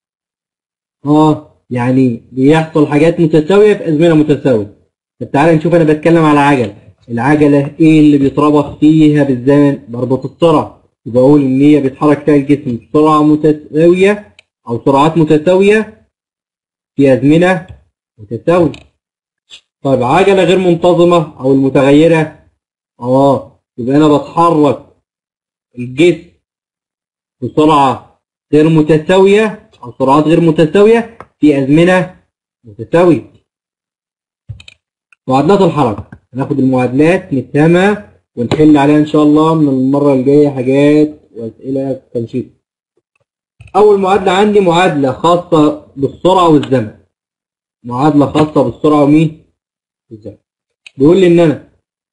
اه يعني بيحصل حاجات متساوية في أزمنة متساوية طب تعالى نشوف أنا بتكلم على عجلة العجلة إيه اللي بيتربط فيها بالزمن بربط السرعة يبقى أقول إن هي بيتحرك فيها الجسم بسرعة متساوية أو سرعات متساوية في أزمنة متساوية طيب عجلة غير منتظمة أو المتغيرة اه يبقى أنا بتحرك الجسم بسرعة غير متساوية أو سرعات غير متساوية في أزمنة متساوية معادلات الحركة هناخد المعادلات نفهمها ونحل عليها إن شاء الله من المرة الجاية حاجات وأسئلة تنشيط أول معادلة عندي معادلة خاصة بالسرعة والزمن معادلة خاصة بالسرعة ومين؟ والزمن بيقول لي إن أنا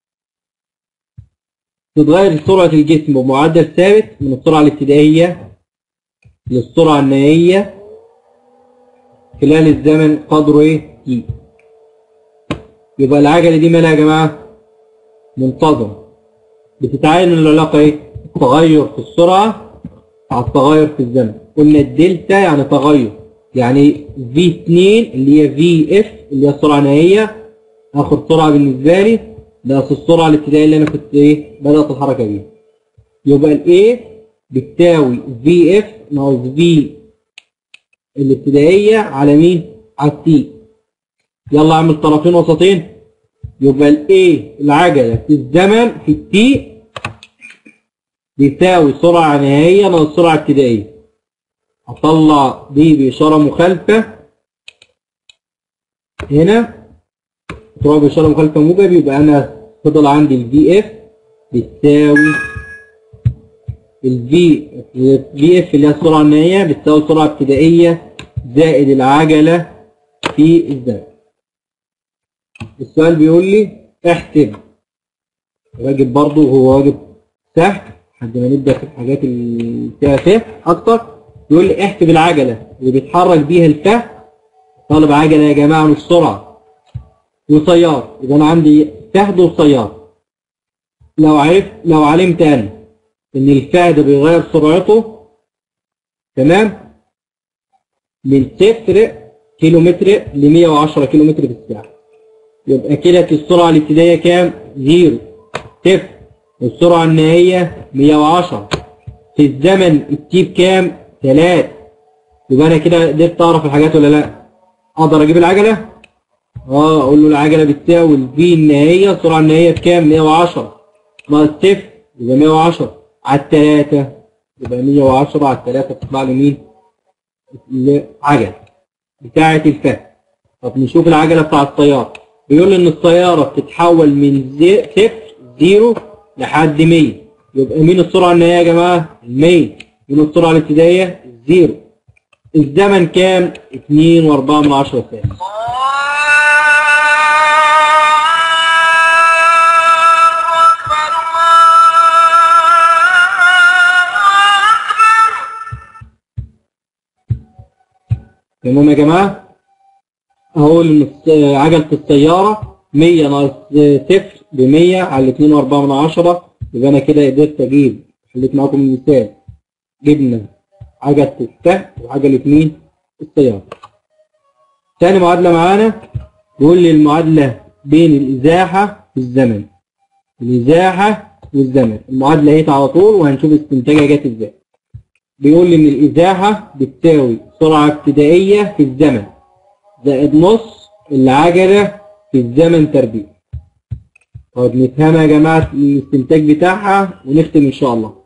تتغير سرعة الجسم بمعدل ثابت من السرعة الابتدائية للسرعة النهائية خلال الزمن قدره ايه؟ تي يبقى العجلة دي مالها يا جماعة؟ منتظمة بتتعامل العلاقة ايه؟ تغير في السرعة على التغير في الزمن قلنا الدلتا يعني تغير يعني في 2 اللي هي في اف اللي هي السرعة النهائية اخر سرعة بالنسبة لي ناقص السرعة الابتدائية اللي أنا كنت إيه بدأت الحركة بيها يبقى ال A بتساوي في اف ناقص في الابتدائية على مين؟ على التي يلا اعمل طرفين وسطين يبقى ال A العجلة في الزمن في التي بيساوي سرعة نهائية ناقص سرعة ابتدائية هطلع دي بإشارة مخالفة هنا تروح بإشارة مخالفة موجب يبقى أنا فضل عندي ال VF بتساوي ال V VF اللي هي السرعة النهائية بتساوي سرعة ابتدائية زائد العجلة في الزمن. السؤال بيقول لي احسب واجب برضه هو واجب سهل لحد ما نبدأ في الحاجات اللي فيها فهم أكتر يقول لي احسب العجلة اللي بيتحرك بيها الفهم طالب عجلة يا جماعة مش سرعة وسيار يبقى انا عندي فهد وسيار لو عرفت لو علمت انا ان الفهد بيغير سرعته تمام من صفر كيلو متر ل 110 كيلو متر في الساعة يبقى كده السرعة الابتدائية كام؟ زيرو صفر والسرعة النهائية 110 في الزمن التي بكام؟ 3 يبقى انا كده قدرت اعرف الحاجات ولا لا؟ اقدر اجيب العجلة؟ اه اقول له العجله بتساوي الفي النهائيه السرعه النهائيه بكام 110 ناقص صفر يبقى 110 على الثلاثه يبقى 110 على الثلاثه تطلع لي مين؟ العجله بتاعه الفهم طب نشوف العجله بتاع السياره بيقول لي ان السياره بتتحول من زي... صفر زيرو لحد 100 يبقى مين السرعه النهائيه يا جماعه؟ ال 100 مين السرعه الابتدائيه؟ الزيرو الزمن كام؟ 2 و4 من 10 ثانيه تمام يا جماعة هقول ان الس- عجلة السيارة 100 ناقص صفر ب 100 على 2 و4 من عشرة يبقى انا كده قدرت اجيب حليت معاكم المثال جبنا عجلة السهم وعجلة مين؟ السيارة. تاني معادلة معانا بيقول لي المعادلة بين الإزاحة والزمن. الإزاحة والزمن، المعادلة اهيت على طول وهنشوف استنتاجها جت ازاي. بيقول لي إن الإزاحة بتساوي سرعة ابتدائية في الزمن زائد نص العجلة في الزمن تربيع. طيب نفهمها يا جماعة الاستنتاج بتاعها ونختم إن شاء الله.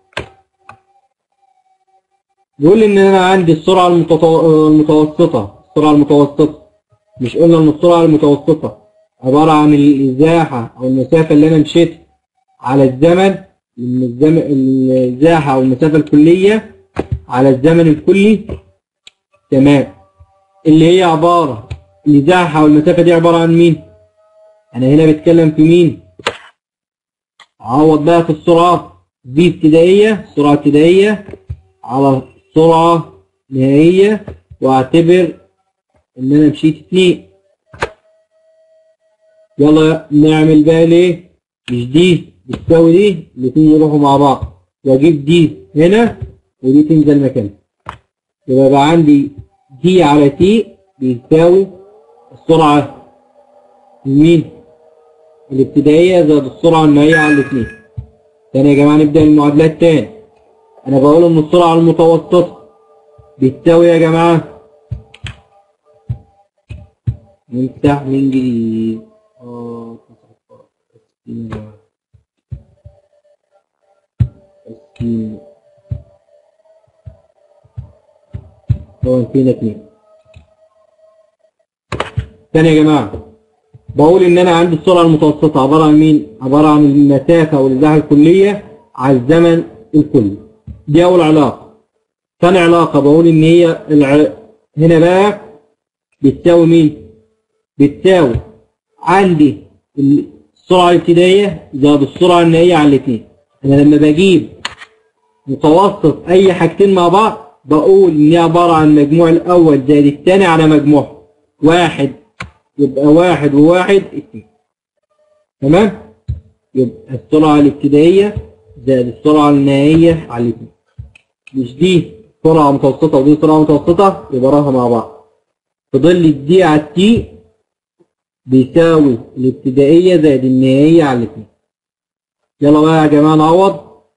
بيقول لي ان انا عندي السرعه المتطو... المتوسطه السرعه المتوسطه مش قلنا ان السرعه المتوسطه عباره عن الازاحه او المسافه اللي انا مشيت على الزمن ان الزمن الازاحه او المسافه الكليه على الزمن الكلي تمام اللي هي عباره الازاحه والمسافه دي عباره عن مين انا هنا بتكلم في مين عوض بقى في السرعات دي ابتدائيه سرعه ابتدائيه على سرعة نهائية واعتبر ان انا مشيت اتنين يلا نعمل بقى ليه مش دي بتساوي دي الاتنين يروحوا مع بعض واجيب دي هنا ودي تنزل مكانها يبقى بقى عندي دي على تي بيساوي السرعة مين الابتدائية زائد السرعة النهائية على الاتنين تاني يا جماعة نبدأ المعادلات تاني انا بقول ان السرعة المتوسطة بتساوي يا جماعة نفتح من جديد اه تسعة عشر. ستين. طبعا فينا اتنين تاني يا جماعة بقول ان انا عندي السرعة المتوسطة عبارة عن مين؟ عبارة عن المسافة والازاحة الكلية على الزمن الكلي دي اول علاقة ثاني علاقة بقول ان هي الع... هنا بقى بتساوي مين بتساوي عندي السرعة الابتدائية زائد السرعة النهائية على الاثنين انا لما بجيب متوسط اي حاجتين مع بعض بقول ان هي عبارة عن مجموع الاول زائد الثاني على مجموعهم واحد يبقى واحد وواحد اتنين تمام يبقى السرعة الابتدائية زائد السرعة النهائية على الاثنين مش دي سرعة متوسطة ودي سرعة متوسطة يبقى راها مع بعض فضل الدي على التي بيساوي الابتدائية زائد النهائية على الاثنين يلا بقى يا جماعة نعوض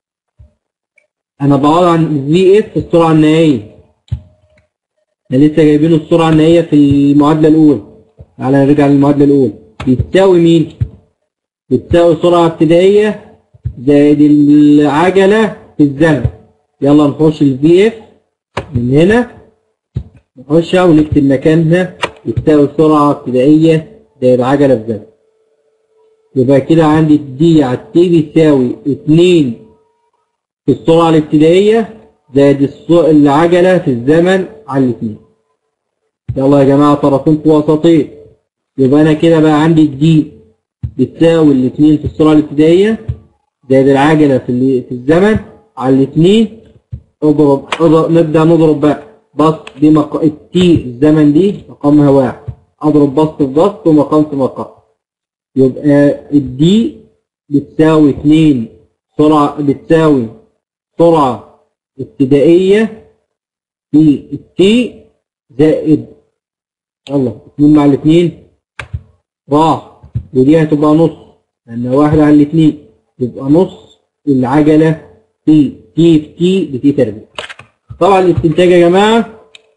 أنا بعوض عن في اف السرعة النهائية احنا لسه جايبين السرعة النهائية في المعادلة الأولى تعالى نرجع للمعادلة الأولى بتساوي مين؟ بتساوي سرعة ابتدائية زائد العجلة في الزمن يلا نخش الفي اف من هنا نخشها ونكتب مكانها بتساوي سرعة ابتدائية زائد عجلة في الزمن يبقى كده عندي دي على التي بيساوي اتنين في السرعة الابتدائية زائد الس- العجلة في الزمن على الاتنين يلا يا جماعة طرفين في وسطين يبقى أنا كده بقى عندي دي بتساوي الاتنين في السرعة الابتدائية زائد العجلة في, ال- في الزمن على الاتنين اضرب, اضرب نبدأ نضرب بقى بسط دي مق... التي الزمن دي مقامها واحد اضرب بسط في بسط ومقام في مقام يبقى الدي بتساوي اتنين سرعة بتساوي سرعة ابتدائية في التي زائد يلا اتنين مع الاتنين راح ودي هتبقى نص لأن واحد على الاتنين يبقى نص العجلة في تي في تي بتي تربيع طبعا الاستنتاج يا جماعة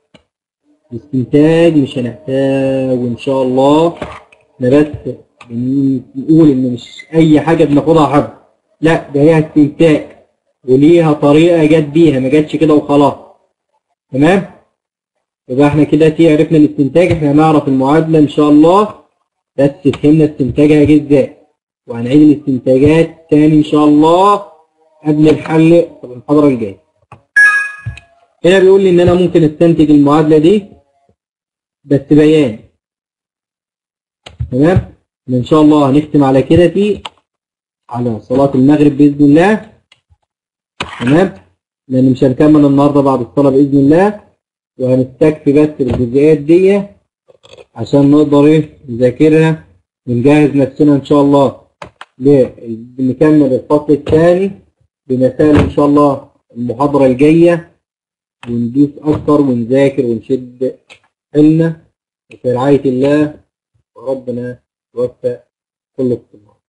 الاستنتاج مش هنحتاج وإن شاء الله احنا بس بنقول إن مش أي حاجة بناخدها حب لا ده هي استنتاج وليها طريقة جت بيها ما جاتش كده وخلاص تمام يبقى احنا كده تي عرفنا الاستنتاج احنا هنعرف المعادلة إن شاء الله بس فهمنا استنتاجها جه ازاي وهنعيد الاستنتاجات تاني ان شاء الله قبل الحل في المحاضرة الجاية هنا بيقول لي ان انا ممكن استنتج المعادلة دي بس بيان تمام ان شاء الله هنختم على كده تي على صلاة المغرب بإذن الله تمام لأن مش هنكمل النهاردة بعد الصلاة بإذن الله وهنستكفي بس الجزئيات دي عشان نقدر ايه نذاكرها ونجهز نفسنا ان شاء الله ل- نكمل الفصل الثاني بمسائل ان شاء الله المحاضرة الجاية وندوس اكتر ونذاكر ونشد حيلنا وفي رعاية الله وربنا يوفق كل الطلاب